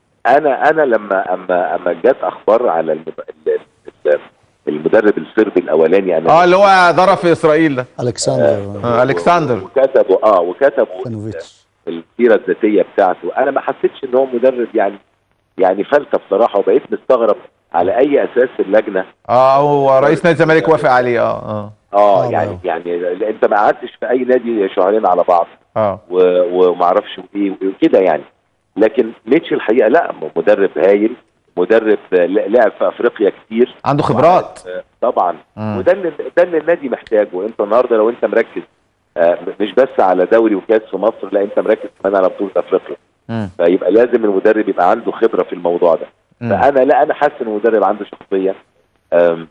انا انا لما اما اما جت اخبار على الم- ال- ال- المدرب الصربي الاولاني انا اه اللي هو ضرب في اسرائيل ده الكسندر آه الكسندر وكتبوا اه وكتبوا كانوفيتش السيره الذاتيه بتاعته انا ما حسيتش ان هو مدرب يعني يعني فلته بصراحه وبقيت مستغرب على اي اساس اللجنه اه هو رئيس نادي الزمالك وافق عليه اه اه اه آه، يعني آه. يعني انت ما قعدتش في اي نادي شهرين على بعض اه و- وما اعرفش ايه وكده يعني لكن ميتش الحقيقه لا مدرب هايل مدرب ل- لعب في افريقيا كتير عنده خبرات آه، طبعا مم. وده اللي ده اللي النادي محتاجه انت النهارده لو انت مركز آه، مش بس على دوري وكاس في مصر لا انت مركز كمان على بطوله افريقيا مم. فيبقى لازم المدرب يبقى عنده خبره في الموضوع ده مم. فانا لا انا حاسس ان المدرب عنده شخصيه آم،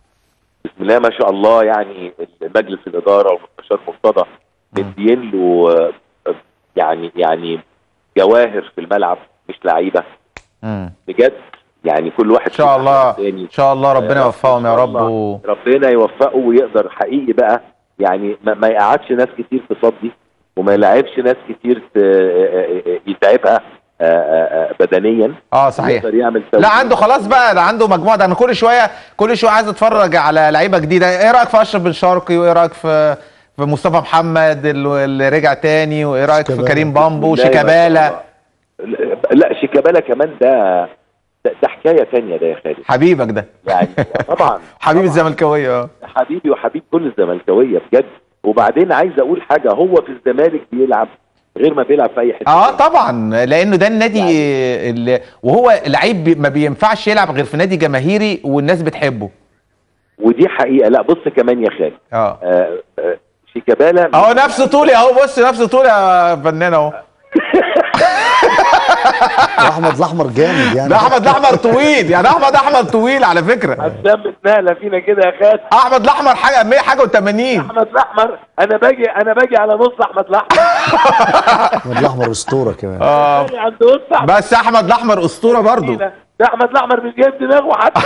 بسم الله ما شاء الله يعني مجلس الاداره والمستشار مرتضى مدين له آه، يعني يعني جواهر في الملعب مش لعيبه مم. بجد يعني كل واحد ان شاء فيهم الله أحسن من التاني. ان شاء الله ربنا آه، يوفقهم يا إن شاء رب الله. و... ربنا يوفقه ويقدر حقيقي بقى يعني ما, ما يقعدش ناس كتير تصدي وما يلعبش ناس كتير ت- يتعبها آه، آه، آه، بدنيا اه صحيح يقدر يعمل لا توازن. عنده خلاص بقى ده عنده مجموعه ده انا كل شويه كل شويه عايز اتفرج على لعيبه جديده ايه رايك في اشرف بن شرقي وايه رايك في في مصطفى محمد اللي اللي رجع تاني وايه رايك في شيكابالا. كريم بامبو لا، ما شاء شيكابالا الله. لا شيكابالا كمان ده ده, ده حكايه تانية ده يا خالد حبيبك ده يعني طبعا حبيب طبعاً. الزملكاويه اه حبيبي وحبيب كل الزملكاويه بجد وبعدين عايز اقول حاجه هو في الزمالك بيلعب غير ما بيلعب في اي حته اه تانية. طبعا لانه ده النادي اللي وهو لعيب بي- ما بينفعش يلعب غير في نادي جماهيري والناس بتحبه ودي حقيقه لا بص كمان يا خالد اه آه آه شيكابالا اهو نفس طولي اهو بص نفس طولي يا فنان اهو واحمد الاحمر جامد يعني ده احمد الاحمر طويل يعني احمد احمر طويل على فكره حسام بتنقله فينا كده يا خالد احمد الاحمر حاجه 100 حاجه و80 احمد الاحمر انا باجي انا باجي على نص احمد الاحمر احمد الاحمر اسطوره كمان اه باجي عند نص احمد بس احمد الاحمر اسطوره برضو ده احمد الاحمر مش جايب دماغه حتى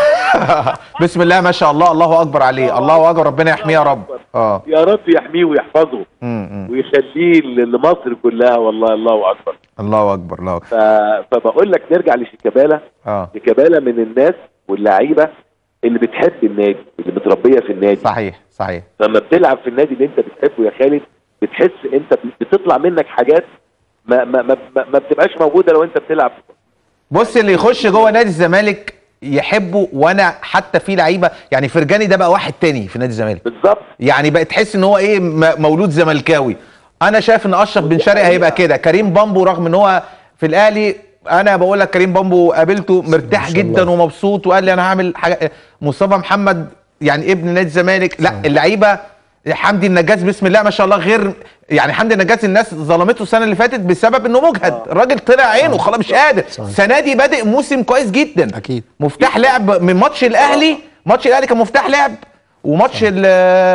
بسم الله ما شاء الله الله اكبر عليه الله اكبر ربنا يحميه يا رب اه يا رب يحميه ويحفظه م- م. ويخليه ل- لمصر كلها والله الله اكبر الله اكبر الله اكبر ف... فبقول لك نرجع لشيكابالا اه شيكابالا من الناس واللعيبه اللي بتحب النادي اللي متربيه في النادي صحيح صحيح لما بتلعب في النادي اللي انت بتحبه يا خالد بتحس انت بتطلع منك حاجات ما ما ما, ما, ما بتبقاش موجوده لو انت بتلعب بص اللي يخش جوه نادي الزمالك يحبه وانا حتى في لعيبه يعني فرجاني ده بقى واحد تاني في نادي الزمالك بالظبط يعني بقى تحس ان هو ايه م- مولود زملكاوي انا شايف ان اشرف بن شرقي هيبقى كده كريم بامبو رغم ان هو في الاهلي انا بقول لك كريم بامبو قابلته مرتاح شاء جدا الله. ومبسوط وقال لي انا هعمل حاجه مصطفى محمد يعني ابن نادي الزمالك لا اللعيبه حمدي النجاز بسم الله ما شاء الله غير يعني حمدي النجاز الناس ظلمته السنه اللي فاتت بسبب انه مجهد الراجل طلع عينه خلاص مش قادر صحيح. السنه دي بادئ موسم كويس جدا أكيد. مفتاح لعب من ماتش الاهلي ماتش الاهلي كان مفتاح لعب وماتش ال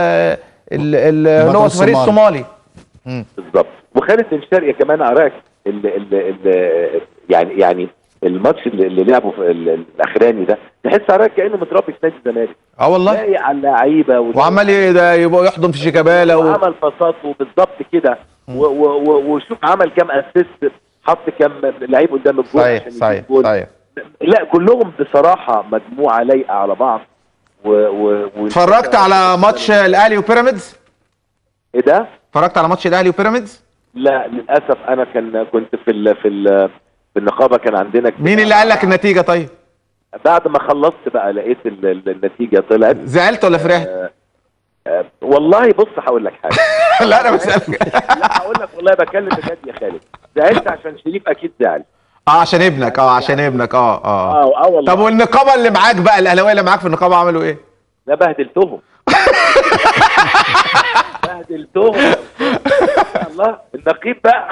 ال- ال- اللي هو الماتش الفريق الصومالي. الصومالي بالظبط وخالد بن شرقي كمان اراك ال ال ال يعني يعني الماتش اللي, اللي لعبه في ال- الاخراني ده تحس اراك كانه متربي في نادي الزمالك اه والله لاقي على اللعيبه ولاقي- وعمال ي- ده يبقى يحضن في شيكابالا و... وعمل باصات وبالظبط كده و- و- و- وشوف عمل كام اسيست حط كام لعيب قدام الجول صحيح عشان يجيب صحيح جول. صحيح لا كلهم بصراحه مجموعه لايقه على بعض و, و, و اتفرجت على ماتش الاهلي وبيراميدز ايه ده؟ اتفرجت على ماتش الاهلي وبيراميدز لا للاسف انا كان كنت في ال في ال في النقابه كان عندنا اجتماع مين اللي قال لك النتيجه طيب بعد ما خلصت بقى لقيت ال- ال- النتيجه طلعت زعلت ولا فرحت آه، والله بص هقول لك حاجه لا انا بسالك لا هقول لك والله بكلم بجد يا خالد زعلت عشان شريف اكيد زعل اه عشان ابنك اه عشان ابنك اه اه اه اه والله طب والنقابه اللي معاك بقى الاهلاويه اللي معاك في النقابه عملوا ايه لا بهدلتهم بهدلتهم الله النقيب بقى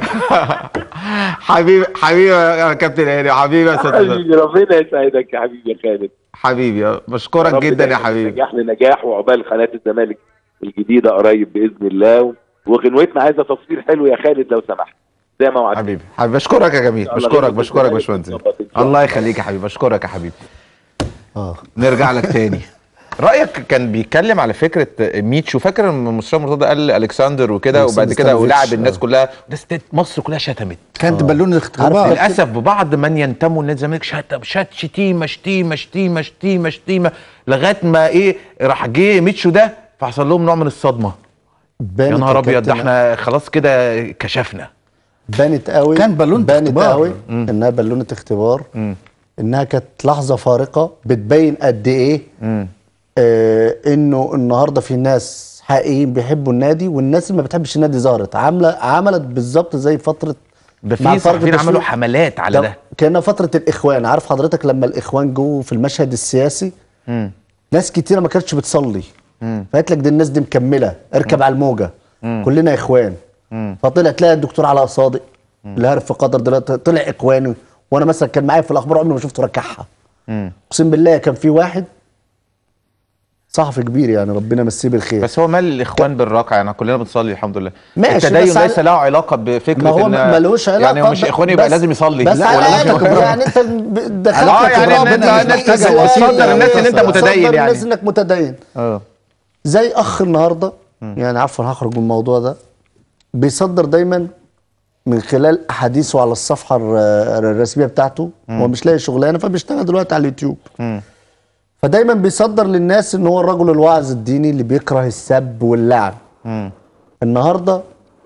حبيبي حبيبي يا كابتن هاني حبيبي يا استاذ حسام. حبيبي ربنا يسعدك يا حبيبي يا خالد حبيبي آه، بشكرك رب جدا يا دايماً حبيبي نجاح لنجاح وعقبال قناه الزمالك الجديده قريب باذن الله وغنوتنا عايزه تصوير حلو يا خالد لو سمحت زي ما وعدت حبيبي حبيبي بشكرك يا جميل إن شاء الله بشكرك بإذن بشكرك يا الله باشمهندس نظبط إن شاء الله. الله يخليك يا حبيبي بشكرك يا حبيبي اه نرجع لك تاني رايك كان بيتكلم على فكره ميتشو فاكر لما المستشار مرتضى قال الكسندر وكده ألكسندر وبعد كده ستانوفيتش، ولعب الناس آه. كلها ده ست- مصر كلها شتمت كانت بالون الاختبار للاسف بعض من ينتموا لنادي الزمالك شتم شت شتيمه شتيمه شتيمه شتيمه شتيمه لغايه ما ايه راح جه ميتشو ده فحصل لهم نوع من الصدمه يا بانت نهار ابيض ده كابتن- احنا خلاص كده كشفنا بانت قوي كان بالونة بانت اختبار. قوي انها بالونه اختبار انها كانت لحظه فارقه بتبين قد ايه آه انه النهارده في ناس حقيقيين بيحبوا النادي والناس اللي ما بتحبش النادي ظهرت عامله عملت بالظبط زي فتره ده مع في فرق صحفيين التسويق. عملوا حملات على ده كانها فتره الاخوان عارف حضرتك لما الاخوان جو في المشهد السياسي ناس كتيره ما كانتش بتصلي فقالت لك دي الناس دي مكمله اركب على الموجه كلنا اخوان فطلع تلاقي الدكتور علاء صادق اللي عارف في قطر دلوقتي طلع اخواني وانا مثلا كان معايا في الاخبار عمري ما شفته ركعها اقسم بالله كان في واحد صحفي كبير يعني ربنا يمسيه بالخير بس هو مال الاخوان بالركعه يعني كلنا بنصلي الحمد لله ماشي، التدين بس على- ليس له علاقه بفكره ما هو إن- ملوش علاقه يعني هو مش ب- اخوان يبقى بس- لازم يصلي بس لا، على ولا لازم علاقة يبقى- يعني انت ب- دخلت اه في يعني رابط إن أنت- إزاي- إنك إزاي- تصدر الناس إن أنت تصدر متدين يعني. الناس انك متدين اه زي اخ النهارده يعني عفوا هخرج من الموضوع ده بيصدر دايما من خلال احاديثه على الصفحه الر- الرسميه بتاعته هو مش لاقي شغلانه فبيشتغل دلوقتي على اليوتيوب فدايما بيصدر للناس ان هو الرجل الواعظ الديني اللي بيكره السب واللعن النهارده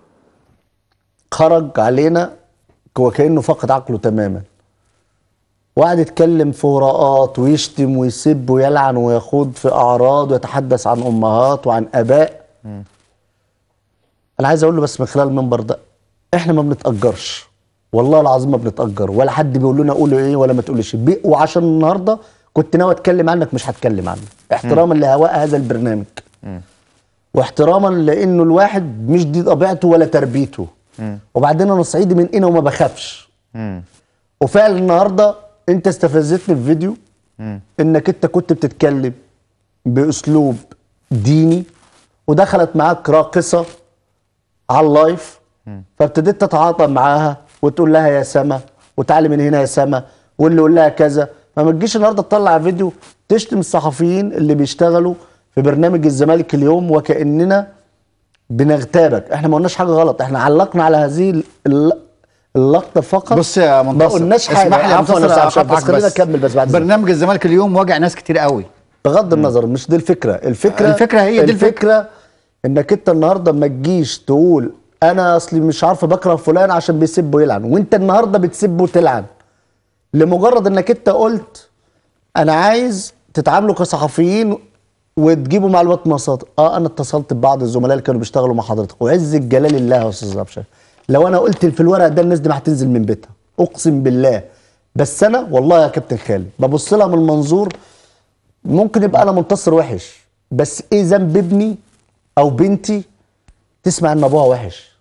خرج علينا وكانه فقد عقله تماما وقعد يتكلم في هراءات ويشتم ويسب ويلعن ويخوض في اعراض ويتحدث عن امهات وعن اباء انا عايز اقول له بس من خلال المنبر ده احنا ما بنتاجرش والله العظيم ما بنتاجر ولا حد بيقول لنا قولوا ايه ولا ما تقولش بي وعشان النهارده كنت ناوي اتكلم عنك مش هتكلم عنك احتراما لهواء هذا البرنامج واحتراما لانه الواحد مش دي طبيعته ولا تربيته وبعدين انا صعيدي من هنا وما بخافش وفعلا النهارده انت استفزتني في فيديو انك انت كنت بتتكلم باسلوب ديني ودخلت معاك راقصه على اللايف فابتديت تتعاطى معاها وتقول لها يا سما وتعالي من هنا يا سما واللي يقول لها كذا فما تجيش النهارده تطلع فيديو تشتم الصحفيين اللي بيشتغلوا في برنامج الزمالك اليوم وكاننا بنغتابك احنا ما قلناش حاجه غلط احنا علقنا على هذه الل- اللقطه فقط بص يا ما منتصر قلناش حاجه اسمح لي يا عفوا منتصر يا أستاذ عبد أقاطعك بس خلينا نكمل بس بعد إذنك. برنامج الزمالك اليوم واجع ناس كتير قوي بغض النظر مش دي الفكره الفكره الفكرة هي دي الفكره انك انت النهارده ما تجيش تقول انا اصلي مش عارفه بكره فلان عشان بيسب ويلعن وانت النهارده بتسب وتلعن لمجرد انك انت قلت انا عايز تتعاملوا كصحفيين وتجيبوا معلومات مصادر اه انا اتصلت ببعض الزملاء اللي كانوا بيشتغلوا مع حضرتك وعز الجلال الله يا استاذ ابشر لو انا قلت في الورق ده الناس دي ما هتنزل من بيتها اقسم بالله بس انا والله يا كابتن خالد ببص لها من منظور ممكن يبقى انا منتصر وحش بس ايه ذنب ابني او بنتي تسمع ان ابوها وحش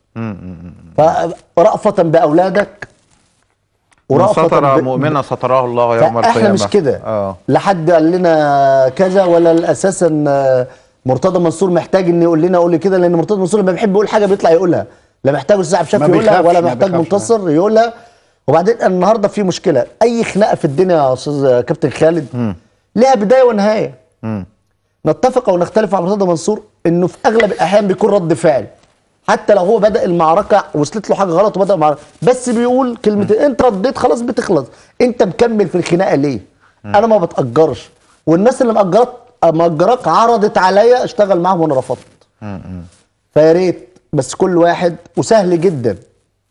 فرأفة باولادك من ورأفة ستر ب- مؤمنا ستراه الله يوم القيامه احنا مش كده اه لا حد قال لنا كذا ولا اساسا آه، مرتضى منصور محتاج ان يقول لنا قول كده لان مرتضى منصور لما بيحب يقول حاجه بيطلع يقولها لا محتاج استاذ عبد الشافي ما يقولها بيخافش، ولا ما محتاج بيخافش. منتصر يقولها وبعدين النهارده في مشكله اي خناقه في الدنيا يا استاذ كابتن خالد ليها بدايه ونهايه نتفق او نختلف على مرتضى منصور انه في اغلب الاحيان بيكون رد فعل حتى لو هو بدا المعركه وصلت له حاجه غلط وبدا المعركه بس بيقول كلمتين انت رديت خلاص بتخلص انت مكمل في الخناقه ليه انا ما بتاجرش والناس اللي مأجرك مأجراك عرضت عليا اشتغل معاهم وانا رفضت فيا ريت بس كل واحد وسهل جدا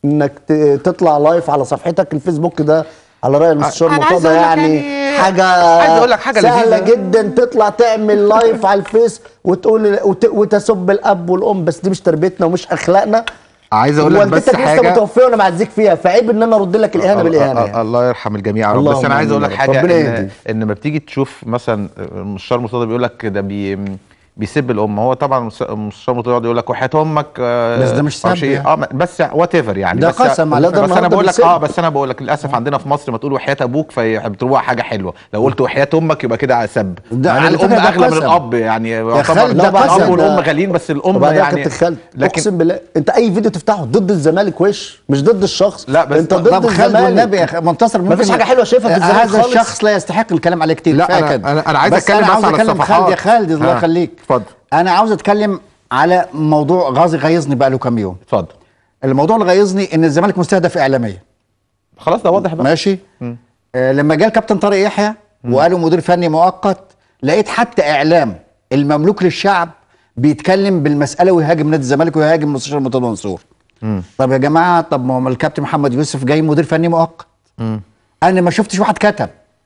انك ت- تطلع لايف على صفحتك الفيسبوك ده على راي المستشار أنا عايز مرتضى أقول لك يعني يعني- حاجه عايز أقول لك حاجة سهله لذيذة. جدا تطلع تعمل لايف على الفيس وتقول وت- وتسب الاب والام بس دي مش تربيتنا ومش اخلاقنا عايز اقول لك بس والدتك لسه حاجه متوفيه وانا معزيك فيها فعيب ان انا ارد لك الاهانه بالاهانه الله- يعني. الله يرحم الجميع يا رب اللهم بس انا عايز اقول لك آمين. حاجه ربنا ان, يهدي. إن لما بتيجي تشوف مثلا المستشار مرتضى بيقول لك ده بي بيسب الام هو طبعا المستشار مرتضى يقعد يقول لك وحياه امك آه، بس ده مش معرفش سب إيه. يعني. اه ما- بس وات ايفر يعني ده بس قسم على بس ده انا النهارده بقول لك بيسب. اه بس انا بقول لك للاسف عندنا في مصر ما تقول وحياه ابوك فبتروح حاجه حلوه لو قلت وحياه امك يبقى كده سب ده مع إن على الام فكرة ده اغلى من قسم. الاب يعني يا خالد ده طبعا الاب قسم. والام غاليين بس الام وبعدين يعني كابتن خالد لكن اقسم بالله انت اي فيديو تفتحه ضد الزمالك وش مش ضد الشخص لا، بس انت طب ضد طب خالد والنبي يا الزمالك أخي، منتصر مفيش ممكن- حاجة حلوة شايفها في الزمالك هذا خالص. الشخص لا يستحق الكلام عليه كتير لا، كفاية أنا- كده. أنا- أنا عايز بس أتكلم انا بس عاوز على اتكلم خالد يا الصفحات. خالد الله ها. يخليك اتفضل. انا عاوز اتكلم على موضوع غازي غيظني بقى له كام يوم اتفضل الموضوع اللي غيظني ان الزمالك مستهدف اعلاميا خلاص ده واضح بقى ماشي آه لما جه الكابتن طارق يحيى وقالوا مدير فني مؤقت لقيت حتى اعلام المملوك للشعب بيتكلم بالمساله ويهاجم نادي الزمالك ويهاجم المستشار مرتضى منصور طب يا جماعه طب ما هو الكابتن محمد يوسف جاي مدير فني مؤقت انا ما شفتش واحد كتب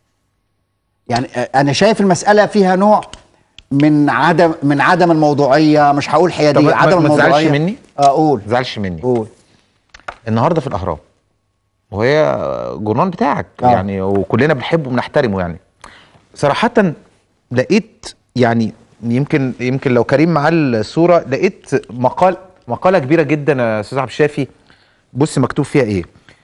يعني آه، انا شايف المساله فيها نوع من عدم من عدم الموضوعيه مش هقول طب حياديه ما- عدم ما تزعلش الموضوعيه مني؟ اقول ما تزعلش مني قول النهارده في الاهرام وهي جورنال بتاعك آه. يعني وكلنا بنحبه وبنحترمه يعني صراحه لقيت يعني يمكن يمكن لو كريم معاه الصوره لقيت مقال مقاله كبيره جدا يا استاذ عبد الشافي بص مكتوب فيها ايه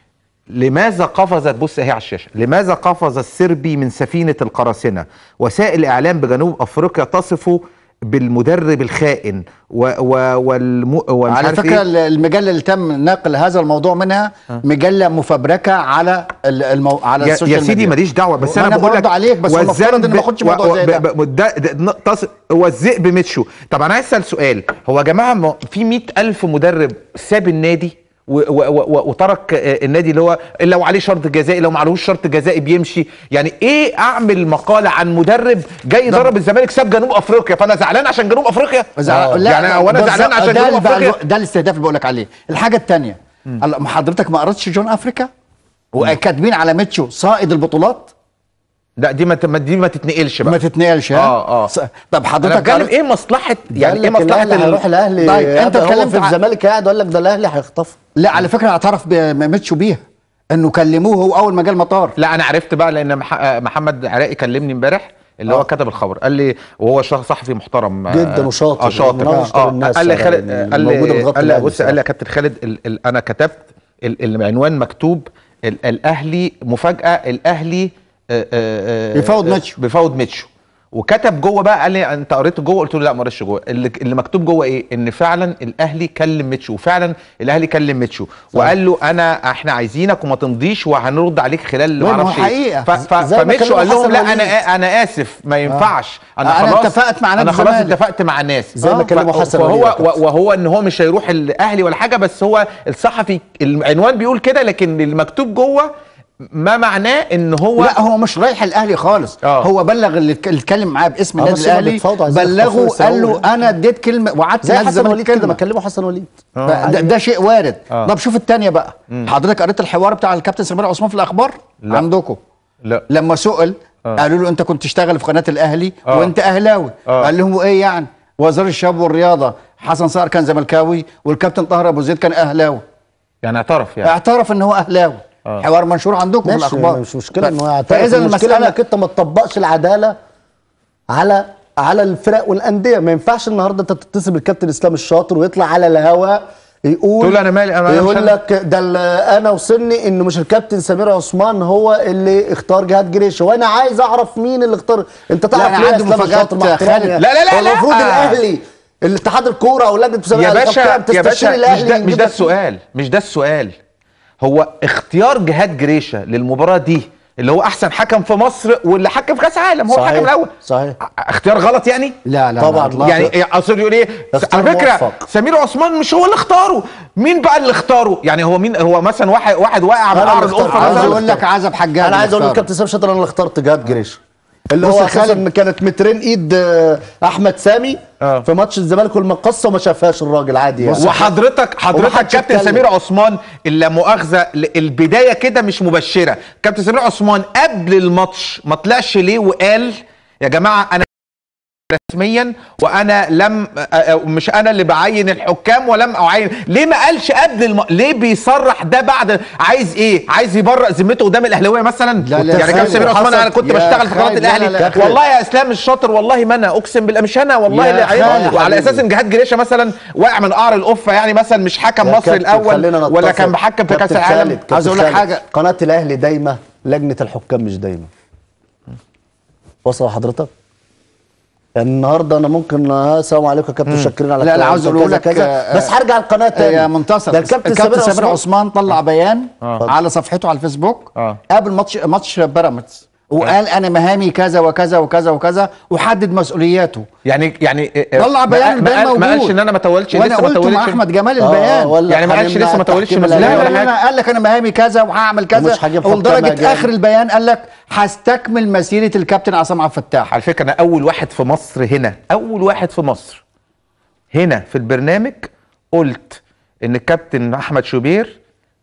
لماذا قفزت بص اهي على الشاشه لماذا قفز السربي من سفينه القراصنه وسائل الاعلام بجنوب افريقيا تصفه بالمدرب الخائن و و والم... ومش على عارف فكره إيه؟ المجله اللي تم نقل هذا الموضوع منها مجله مفبركه على ال- المو... على يا, السوشيال يا سيدي ميديا. ماليش دعوه بس ما انا بقول لك برد عليك بس المفترض ان ما اخدش موضوع زي ده ده, ده ن- تص- هو الذئب متشو طب انا عايز اسال سؤال هو يا جماعه ما في مئة ألف مدرب ساب النادي و و و وترك آه، النادي اللي هو لو عليه شرط جزائي لو ما عليهوش شرط جزائي بيمشي يعني ايه اعمل مقاله عن مدرب جاي يدرب الزمالك ساب جنوب افريقيا فانا زعلان عشان جنوب افريقيا زعل- يعني هو انا بالظبط. زعلان عشان ده جنوب اللي بقى- افريقيا ده الاستهداف اللي بقول لك عليه الحاجه الثانيه ما حضرتك ما قرأتش جون افريكا وكاتبين على ميتشو صائد البطولات لا دي ما ت- ما- دي ما تتنقلش ما بقى تتنقلش ها اه اه ص- طب انا حضرتك بتكلم قرأت- ايه مصلحه يعني ايه قال لك مصلحه الاهلي ال- هيروح الاهلي طيب، أنت أنت هو اتكلمت في عن- الزمالك قاعد قال لك ده الاهلي هيخطفه لا على فكره اعترف بميتشو بيها انه كلموه هو اول ما جه المطار لا انا عرفت بقى لان مح... آه، محمد عراقي كلمني امبارح اللي آه. هو كتب الخبر قال لي وهو شخص صحفي محترم آه، جدا وشاطر. اه شاطر من أشطر اه الناس قال لي على خالد ال- قال الموجودة لي بتغطي قال لي الأهلي بص قال لي يا بصراحة. كابتن خالد ال... ال... انا كتبت ال... العنوان مكتوب ال... الاهلي مفاجاه الاهلي آه، آه، آه، بيفاوض آه، ميتشو. بيفاوض ميتشو وكتب جوه بقى قال لي انت قريت جوه قلت له لا ما قريتش جوه اللي, اللي مكتوب جوه ايه ان فعلا الاهلي كلم ميتشو وفعلا الاهلي كلم ميتشو وقال له انا احنا عايزينك وما تمضيش وهنرد عليك خلال ما ما هو اعرفش ايه حقيقة. ف... ف... زي ما فميتشو كلموا قال لهم حسن لا وليد. انا انا اسف ما ينفعش انا أنا خلاص اتفقت مع نادي انا خلاص الزمالك. اتفقت مع الناس زي ما آه. كلموا ف- حسن فهو وليد يا كابتن. وهو ان هو مش هيروح الاهلي ولا حاجه بس هو الصحفي العنوان بيقول كده لكن المكتوب جوه ما معناه ان هو لا هو مش رايح الاهلي خالص آه. هو بلغ اللي اتك- اللي اتكلم معاه باسم آه، النادي بس هما الاهلي بيتفاوضوا عايزين بلغه يخطفوا قال له يسووا. انا اديت كلمه وعدت زي نادي حسن الزمالك وليد كده ما كلمه كلموا حسن وليد ده, ده شيء وارد آه. طب شوف الثانيه بقى حضرتك قريت الحوار بتاع الكابتن سمير عثمان في الاخبار لا. عندكم لا لما سئل قالوا له انت كنت تشتغل في قناه الاهلي آه. وانت اهلاوي آه. قال لهم ايه يعني وزير الشباب والرياضه حسن صقر كان زملكاوي والكابتن طاهر ابو زيد كان اهلاوي يعني اعترف يعني اعترف ان هو اهلاوي آه. حوار منشور عندكم في ماشي الاخبار مش مشكله ف- ان هو يعترف فاذا المشكله المساله انك انت ما تطبقش العداله على على الفرق والانديه ما ينفعش النهارده انت تتصل بالكابتن اسلام الشاطر ويطلع على الهواء يقول تقول أنا مالي- أنا مش يقول أنا. لك ده ال- انا وصلني انه مش الكابتن سمير عثمان هو اللي اختار جهاد جريشه وانا عايز اعرف مين اللي اختار انت تعرف أنا ليه يا عندي اسلام مفاجآت الشاطر مع خالد. احترامي؟ لا، لا، لا، هو المفروض لا. الاهلي الاتحاد الكوره او لجنه مسابقات يا باشا الحكام يا تستشير باشا مش الاهلي ده مش يجيب ده لك- السؤال مش ده السؤال هو اختيار جهاد جريشه للمباراه دي اللي هو احسن حكم في مصر واللي حكم في كاس عالم هو صحيح، الحكم الاول صحيح. ع- اختيار غلط يعني لا لا طبعاً. لا يعني إيه، اصل يقول ايه اختيار على فكره موفق. سمير عثمان مش هو اللي اختاره مين بقى اللي اختاره يعني هو مين هو مثلا واحد واحد واقع من أنا قعر اللي اخترت. القفه عاوز مثلا اقول لك عزب حجاج انا عايز اقول اختاره. للكابتن سام شاطر انا اللي اخترت جهاد جريشه اللي بص هو يا اساسا خالد كانت مترين ايد آه، احمد سامي آه. في ماتش الزمالك والمقصه وما شافهاش الراجل عادي يعني وحضرتك حضرتك ومحدش كابتن يتكلم. سمير عثمان اللي مؤاخذه ل- البدايه كده مش مبشره كابتن سمير عثمان قبل الماتش ما طلعش ليه وقال يا جماعه انا رسميا وانا لم أ- أ- مش انا اللي بعين الحكام ولم اعين ليه ما قالش قبل الم... ليه بيصرح ده بعد عايز ايه عايز يبرأ ذمته قدام الاهلاويه مثلا لا، لا، يعني كابتن خالد، سمير عثمان حصل- انا كنت يا بشتغل في قناه خالد، لا، الاهلي لا، لا، والله يا اسلام الشاطر والله ما انا اقسم بالله مش انا والله يا اللي عين خالد وعلى حبيبي. اساس ان جهاد جريشه مثلا واقع من قعر القفه يعني مثلا مش حكم يا مصر كابتن، الاول خلينا ولا نتفق. كان بحكم في كاس كابتن العالم خالد، كابتن عايز أقول لك خالد، حاجة. قناه الاهلي دايما لجنه الحكام مش دايما وصل حضرتك يعني النهارده انا ممكن آه، السلام عليكم يا كابتن شاكرين على لا، لا، الكلام، عاوز كذا أقول لك، كذا. آه، بس هرجع القناه تاني يا منتصر ده الكابتن الكابتن سمير سمير عثمان عثمان طلع بيان آه. على صفحته على الفيسبوك آه. قبل ماتش ماتش بيراميدز وقال انا مهامي كذا وكذا وكذا وكذا وحدد مسؤولياته يعني يعني طلع بيان ما- البيان ما- موجود ما قالش ان انا ما طولتش وانا لسه ما قلت مع طولتش احمد جمال آه، البيان ولا يعني ما قالش هنمنع لسه ما طولش التحكيم بس لا لا، الأهلي. لا لا, لا قال لك انا مهامي كذا وهعمل كذا ومش هجيب حكام ولدرجه أجانب. اخر البيان قال لك هستكمل مسيره الكابتن عصام عبد الفتاح على فكره انا اول واحد في مصر هنا اول واحد في مصر هنا في البرنامج قلت ان الكابتن احمد شوبير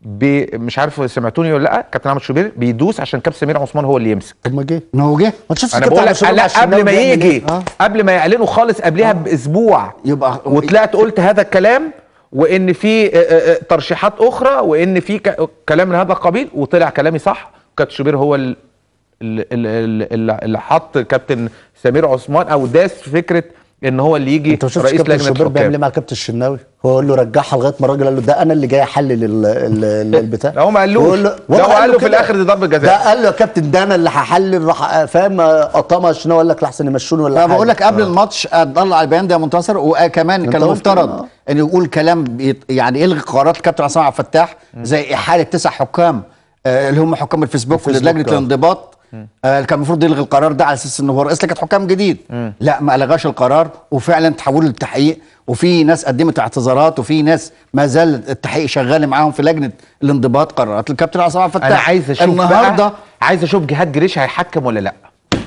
بي مش عارف سمعتوني ولا لا كابتن احمد شوبير بيدوس عشان كابتن سمير عثمان هو اللي يمسك طب ما جه ان هو جه ما تشوفش انا الكابتن بقول على لك شغل لا عشان قبل ما الناوي بيعمل يجي إيه؟ آه. قبل ما يعلنوا خالص قبلها باسبوع يبقى وطلعت قلت هذا الكلام وان في آه، آه، آه، ترشيحات اخرى وان في ك- كلام من هذا القبيل وطلع كلامي صح كابتن شوبير هو ال- ال- ال- ال- اللي حط كابتن سمير عثمان او داس في فكره ان هو اللي يجي انت ما شفتش رئيس كابتن لجنه شوبير بيعمل ايه الحكام مع الكابتن الشناوي هو قال له رجعها لغايه ما الراجل قال له ده انا اللي جاي احلل ال- ال- ال- البتاع لا هو ما قالوش. وقال له- لا والله هو قال له في كده. الآخر دي ضربة جزاء. ده قال له يا كابتن ده انا اللي هحلل راح فاهم قطمها الشناوي قال لك لحسن يمشوني ولا انا حاجة. بقول لك قبل الماتش طلع البيان ده يا منتصر وكمان انت كان قلت المفترض آه. انه يقول كلام بيط- يعني يلغي قرارات الكابتن عصام عبد الفتاح زي احاله تسع حكام آه، اللي هم حكام الفيسبوك الفيسبوك، لجنه آه. الانضباط آه، كان المفروض يلغي القرار ده على اساس انه هو رئيس لجنه حكام جديد لا ما لغاش القرار وفعلا تحولوا للتحقيق وفي ناس قدمت اعتذارات وفي ناس ما زال التحقيق شغال معاهم في لجنه الانضباط قرارات الكابتن عصام عبد الفتاح انا عايز اشوف النهارده بقى عايز اشوف جهاد جريش هيحكم ولا لا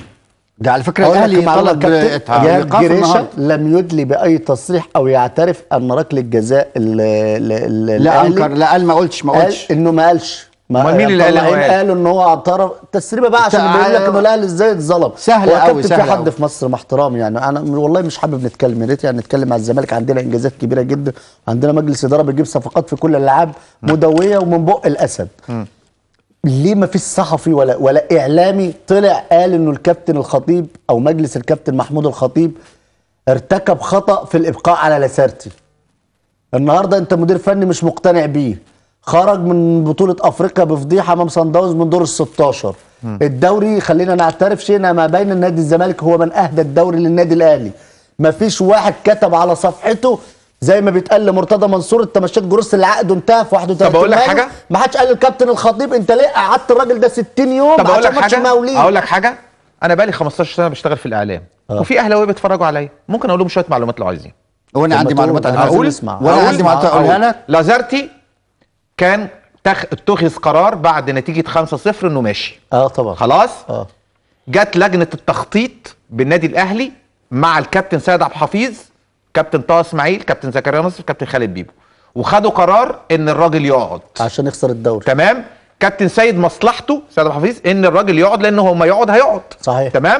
ده على فكره اقول لك الاهلي معلومة طلب كابتن آه، جهاد ايقاف جريشه النهارده لم يدلي باي تصريح او يعترف ان ركله جزاء ال- ال- ال- لا الأهلي انكر لا قال ما قلتش ما قال قلتش انه ما قالش ما أمال مين اللي قال إنه طلعين قال؟ قالوا ان هو اعترف تسريبه بقى عشان تعال- يبين لك انه الاهلي ازاي اتظلم سهل هو أوي، كابتن سهل في حد أوي. في مصر مع احترامي يعني انا والله مش حابب نتكلم يا ريت يعني نتكلم على الزمالك عندنا انجازات كبيره جدا عندنا مجلس اداره بيجيب صفقات في كل الالعاب مدويه ومن بق الاسد ليه ما فيش صحفي ولا ولا اعلامي طلع قال انه الكابتن الخطيب او مجلس الكابتن محمود الخطيب ارتكب خطا في الابقاء على لاسارتي النهارده انت مدير فني مش مقتنع بيه خرج من بطوله افريقيا بفضيحه امام صن داونز من دور ال 16 الدوري خلينا نعترف شئنا ما بين النادي الزمالك هو من اهدى الدوري للنادي الاهلي مفيش واحد كتب على صفحته زي ما بيتقال لمرتضى منصور انت مشيت جروس اللي عقده انتهى في 31 طب أقول لك مايو. حاجة؟ ما حدش قال للكابتن الخطيب انت ليه قعدت الراجل ده 60 يوم طب اقول عشان لك ماتش حاجه المقاولين اقول لك حاجه انا بقالي 15 سنه بشتغل في الاعلام وفي اهلاويه بيتفرجوا عليا ممكن اقول لهم شويه معلومات لو عايزين وانا طب عندي ما معلومات تقول، عن عايزين هقول نسمع. وانا أقول؟ عندي معلومات اقولها لك لازارتي كان تخ... اتخذ قرار بعد نتيجه 5-0 انه ماشي اه طبعا خلاص اه جت لجنه التخطيط بالنادي الاهلي مع الكابتن سيد عبد الحفيظ كابتن طه اسماعيل كابتن زكريا نصر كابتن خالد بيبو وخدوا قرار ان الراجل يقعد عشان يخسر الدوري تمام كابتن سيد مصلحته سيد عبد الحفيظ ان الراجل يقعد لان هو ما يقعد هيقعد صحيح. تمام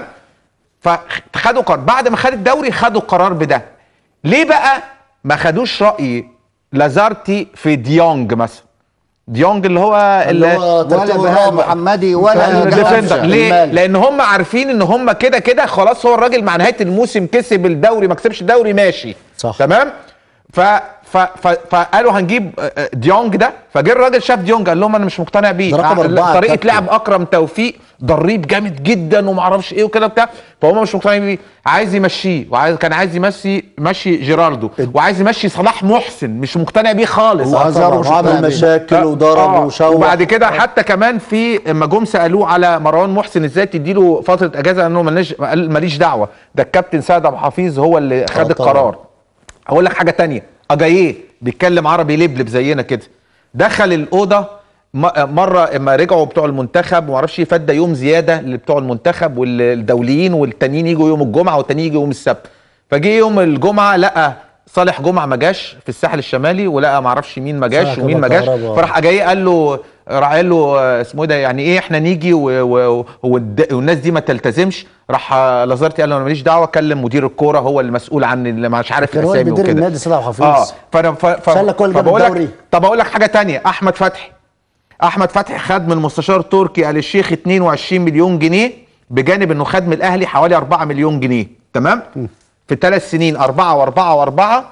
فخدوا قرار بعد ما خد الدوري خدوا القرار بده ليه بقى ما خدوش راي لازارتي في ديونج مثلا ديونج اللي هو اللي هو ولا ترتيبه بهاء الرابع. محمدي ولا فعلا جمال الديفندر أفشة. ليه؟ المالي. لان هم عارفين ان هم كده كده خلاص هو الراجل مع نهايه الموسم كسب الدوري ما كسبش الدوري ماشي صح. تمام ف ف ف فقالوا هنجيب آه، آه، ديونج ده فجه الراجل شاف ديونج قال لهم انا مش مقتنع بيه ده رقم آه، أربعة طريقه كابتن. لعب اكرم توفيق ضريب جامد جدا وما اعرفش ايه وكده بتاع فهم مش مقتنعين بيه عايز يمشيه وعايز كان عايز يمشي مشي جيراردو وعايز يمشي صلاح محسن مش مقتنع بيه خالص وهزارو مش وعمل مقتنع بيه. مشاكل آه، وضرب آه. وشوح وبعد كده حتى كمان في اما جم سالوه على مروان محسن ازاي تديله فتره اجازه لانه ماليش قال ماليش دعوه ده الكابتن سيد ابو حفيظ هو اللي خد طبعا. القرار اقول لك حاجه تانية اجاييه بيتكلم عربي لبلب زينا كده دخل الاوضه م- مره اما رجعوا بتوع المنتخب وما اعرفش ايه فادى يوم زياده لبتوع المنتخب والدوليين والتانيين يجوا يوم الجمعه والتانيين يجوا يوم السبت فجه يوم الجمعه لقى صالح جمعه ما جاش في الساحل الشمالي ولقى ما اعرفش مين ما جاش صالح ومين ما جمعة جاش كهربا. فراح جاي قال له راح قال له آه، اسمه ايه ده يعني ايه احنا نيجي و- و- والد- والناس دي ما تلتزمش راح آه، لازارتي قال له انا ماليش دعوه كلم مدير الكوره هو المسؤول عن اللي مش عارف كان هو الاسامي اللي بيدير وكده النادي سيد عبد الحفيظ اه فانا ف... ف... شال كل جاب فبقول لك- الدوري. طب اقول لك حاجه تانية احمد فتحي احمد فتحي خد من مستشار تركي آل الشيخ 22 مليون جنيه بجانب انه خد من الاهلي حوالي 4 مليون جنيه تمام في ثلاث سنين 4 و4 و4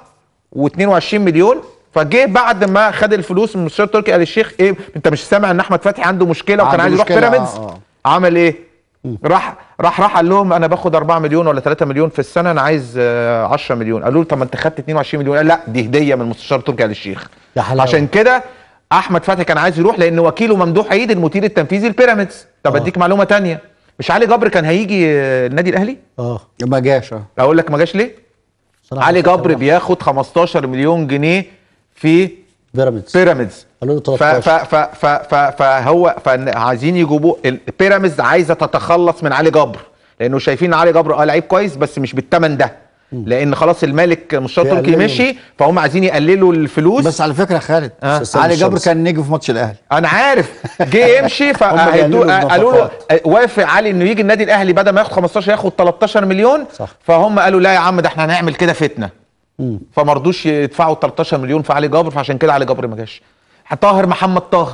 و22 مليون فجه بعد ما خد الفلوس من مستشار تركي آل الشيخ ايه انت مش سامع ان احمد فتحي عنده مشكله وكان عنده عايز يروح مشكلة، بيراميدز آه، آه. عمل ايه راح راح راح قال لهم انا باخد 4 مليون ولا 3 مليون في السنه انا عايز آه، 10 مليون قالوا له طب ما انت خدت 22 مليون قال لا دي هديه من مستشار تركي آل الشيخ يا حلاوة. عشان كده احمد فتحي كان عايز يروح لان وكيله ممدوح عيد المدير التنفيذي البيراميدز طب اديك معلومه تانية مش علي جبر كان هيجي آه، النادي الاهلي اه ما جاش اه اقول لك ما جاش ليه صراحة علي فكرة جبر واحدة. بياخد 15 مليون جنيه في بيراميدز بيراميدز قالوا له ف- 13 ف- ف- ف- ف- فهو فعايزين يجيبوه البيراميدز عايزه تتخلص من علي جبر لانه شايفين ان علي جبر اه لعيب كويس بس مش بالثمن ده لان خلاص المالك مشتاق تركي بيقللوا. مشي فهم عايزين يقللوا الفلوس بس على فكره يا خالد آه. علي جبر الشمس. كان نجم في ماتش الاهلي انا عارف جه يمشي بيقللوا فقالوا قالوا له النفقات. وافق علي انه يجي النادي الاهلي بدل ما ياخد 15 ياخد 13 مليون صح. فهم قالوا لا يا عم ده احنا هنعمل كده فتنه فما رضوش يدفعوا 13 مليون في علي جبر فعشان كده علي جبر ما جاش طاهر محمد طاهر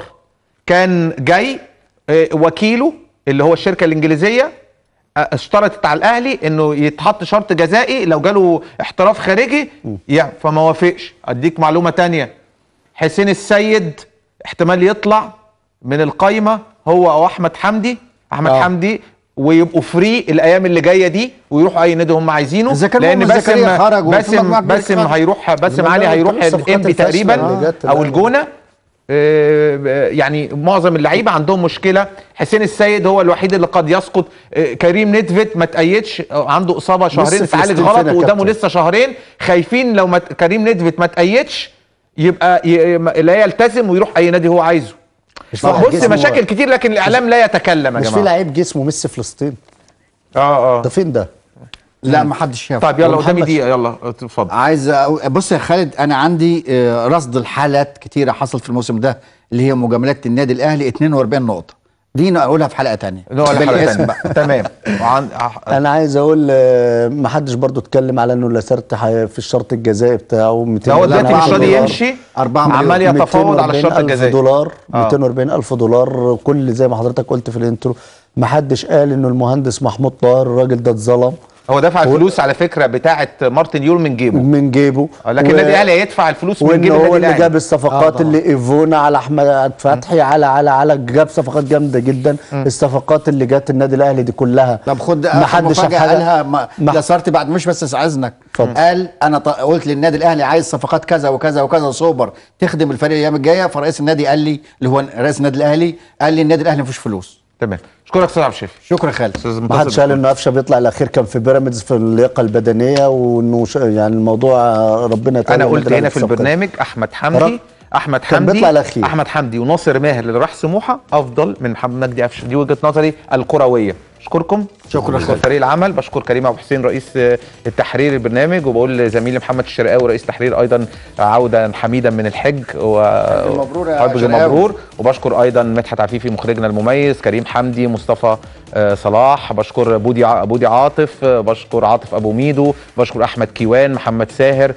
كان جاي آه، وكيله اللي هو الشركه الانجليزيه آه، اشترطت على الاهلي انه يتحط شرط جزائي لو جاله احتراف خارجي يعني فما وافقش اديك معلومه تانية حسين السيد احتمال يطلع من القايمه هو او احمد حمدي احمد آه. آه. حمدي ويبقوا فري الايام اللي جايه دي ويروحوا اي نادي هم عايزينه إذا كان لان مؤمن زكريا باسم خرج وفي باسم مجموعة كبيرة باسم خرج. هيروح باسم لا، علي لا، هيروح كل الصفقات الانبي الفاشلة تقريبا اللي جت او الأهلي. الجونه آه، يعني معظم اللعيبه عندهم مشكله حسين السيد هو الوحيد اللي قد يسقط آه، كريم ندفت ما تأيدش آه، عنده اصابه شهرين لسه اتعالج فلسطين غلط فين يا وقدامه كابتن؟ لسه شهرين خايفين لو ما كريم ندفت ما تأيدش يبقى ي- لا يلتزم ويروح اي نادي هو عايزه مش في واحد بص جسمه- مشاكل كتير لكن الاعلام لا يتكلم يا مش في جماعه لعيب جسمه ميسي فلسطين اه اه ده فين ده؟ لا ما حدش شاف طيب يلا قدامي ومحمد دقيقه يلا اتفضل عايز أقول- بص يا خالد انا عندي آه، رصد الحالات كتيره حصل في الموسم ده اللي هي مجاملات النادي الاهلي 42 نقطه دي نقولها في حلقه تانية نقول بالاسم حلقه بقى تانية. تمام وعن... انا عايز اقول آه، ما حدش برضو اتكلم على انه لاسارت حي- في الشرط الجزائي بتاعه 200 هو لا، دلوقتي أربعة مش راضي مليار. يمشي أربعة مليار. عمال يتفاوض على 240 الشرط ألف الجزائي دولار آه. 240 ألف دولار كل زي ما حضرتك قلت في الانترو ما حدش قال انه المهندس محمود طاهر الراجل ده اتظلم هو دفع الفلوس على فكره بتاعه مارتن يول من جيبه من جيبه لكن النادي الاهلي هيدفع الفلوس من وان جيب هو النادي اللي الاهلي جاب الصفقات طبعا. اللي ايفونا على احمد فتحي على على على جاب صفقات جامده جدا الصفقات اللي جت النادي الاهلي دي كلها طب خد ما حدش شاف مفاجاه حاجه قالها ما ما- لاسارتي بعد مش بس عايزنك اتفضل. قال انا ط- قلت للنادي الاهلي عايز صفقات كذا وكذا وكذا سوبر تخدم الفريق الايام الجايه فرئيس النادي قال لي اللي هو رئيس النادي الاهلي قال لي النادي الاهلي مفيش فلوس تمام اشكرك استاذ عبد الشافي شكرا خالد استاذ ما حدش قال انه قفشه بيطلع الاخير كان في بيراميدز في اللياقه البدنيه وانه ش- يعني الموضوع آه، ربنا يتولى انا النادي قلت الأهلي هنا في الصفقة دي. البرنامج احمد رب- حمدي احمد كان حمدي بيطلع الأخير. احمد حمدي وناصر ماهر اللي راح سموحه افضل من محمد مجدي قفشه دي وجهه نظري الكرويه اشكركم شكرا بشكر فريق العمل بشكر كريم ابو حسين رئيس آه، التحرير البرنامج وبقول لزميلي محمد الشرقاوي رئيس تحرير ايضا عودا حميدا من الحج و مبرور يا حج شرقاوي. مبرور وبشكر ايضا مدحت عفيفي مخرجنا المميز كريم حمدي مصطفى آه، صلاح بشكر بودي ع- بودي عاطف آه، بشكر عاطف ابو ميدو بشكر احمد كيوان محمد ساهر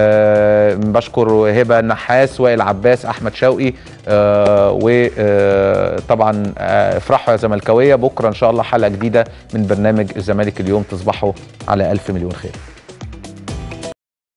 آه، بشكر هبه النحاس وائل عباس احمد شوقي وطبعا افرحوا يا زملكاويه بكره ان شاء الله حلقه جديده من برنامج الزمالك اليوم تصبحوا على الف مليون خير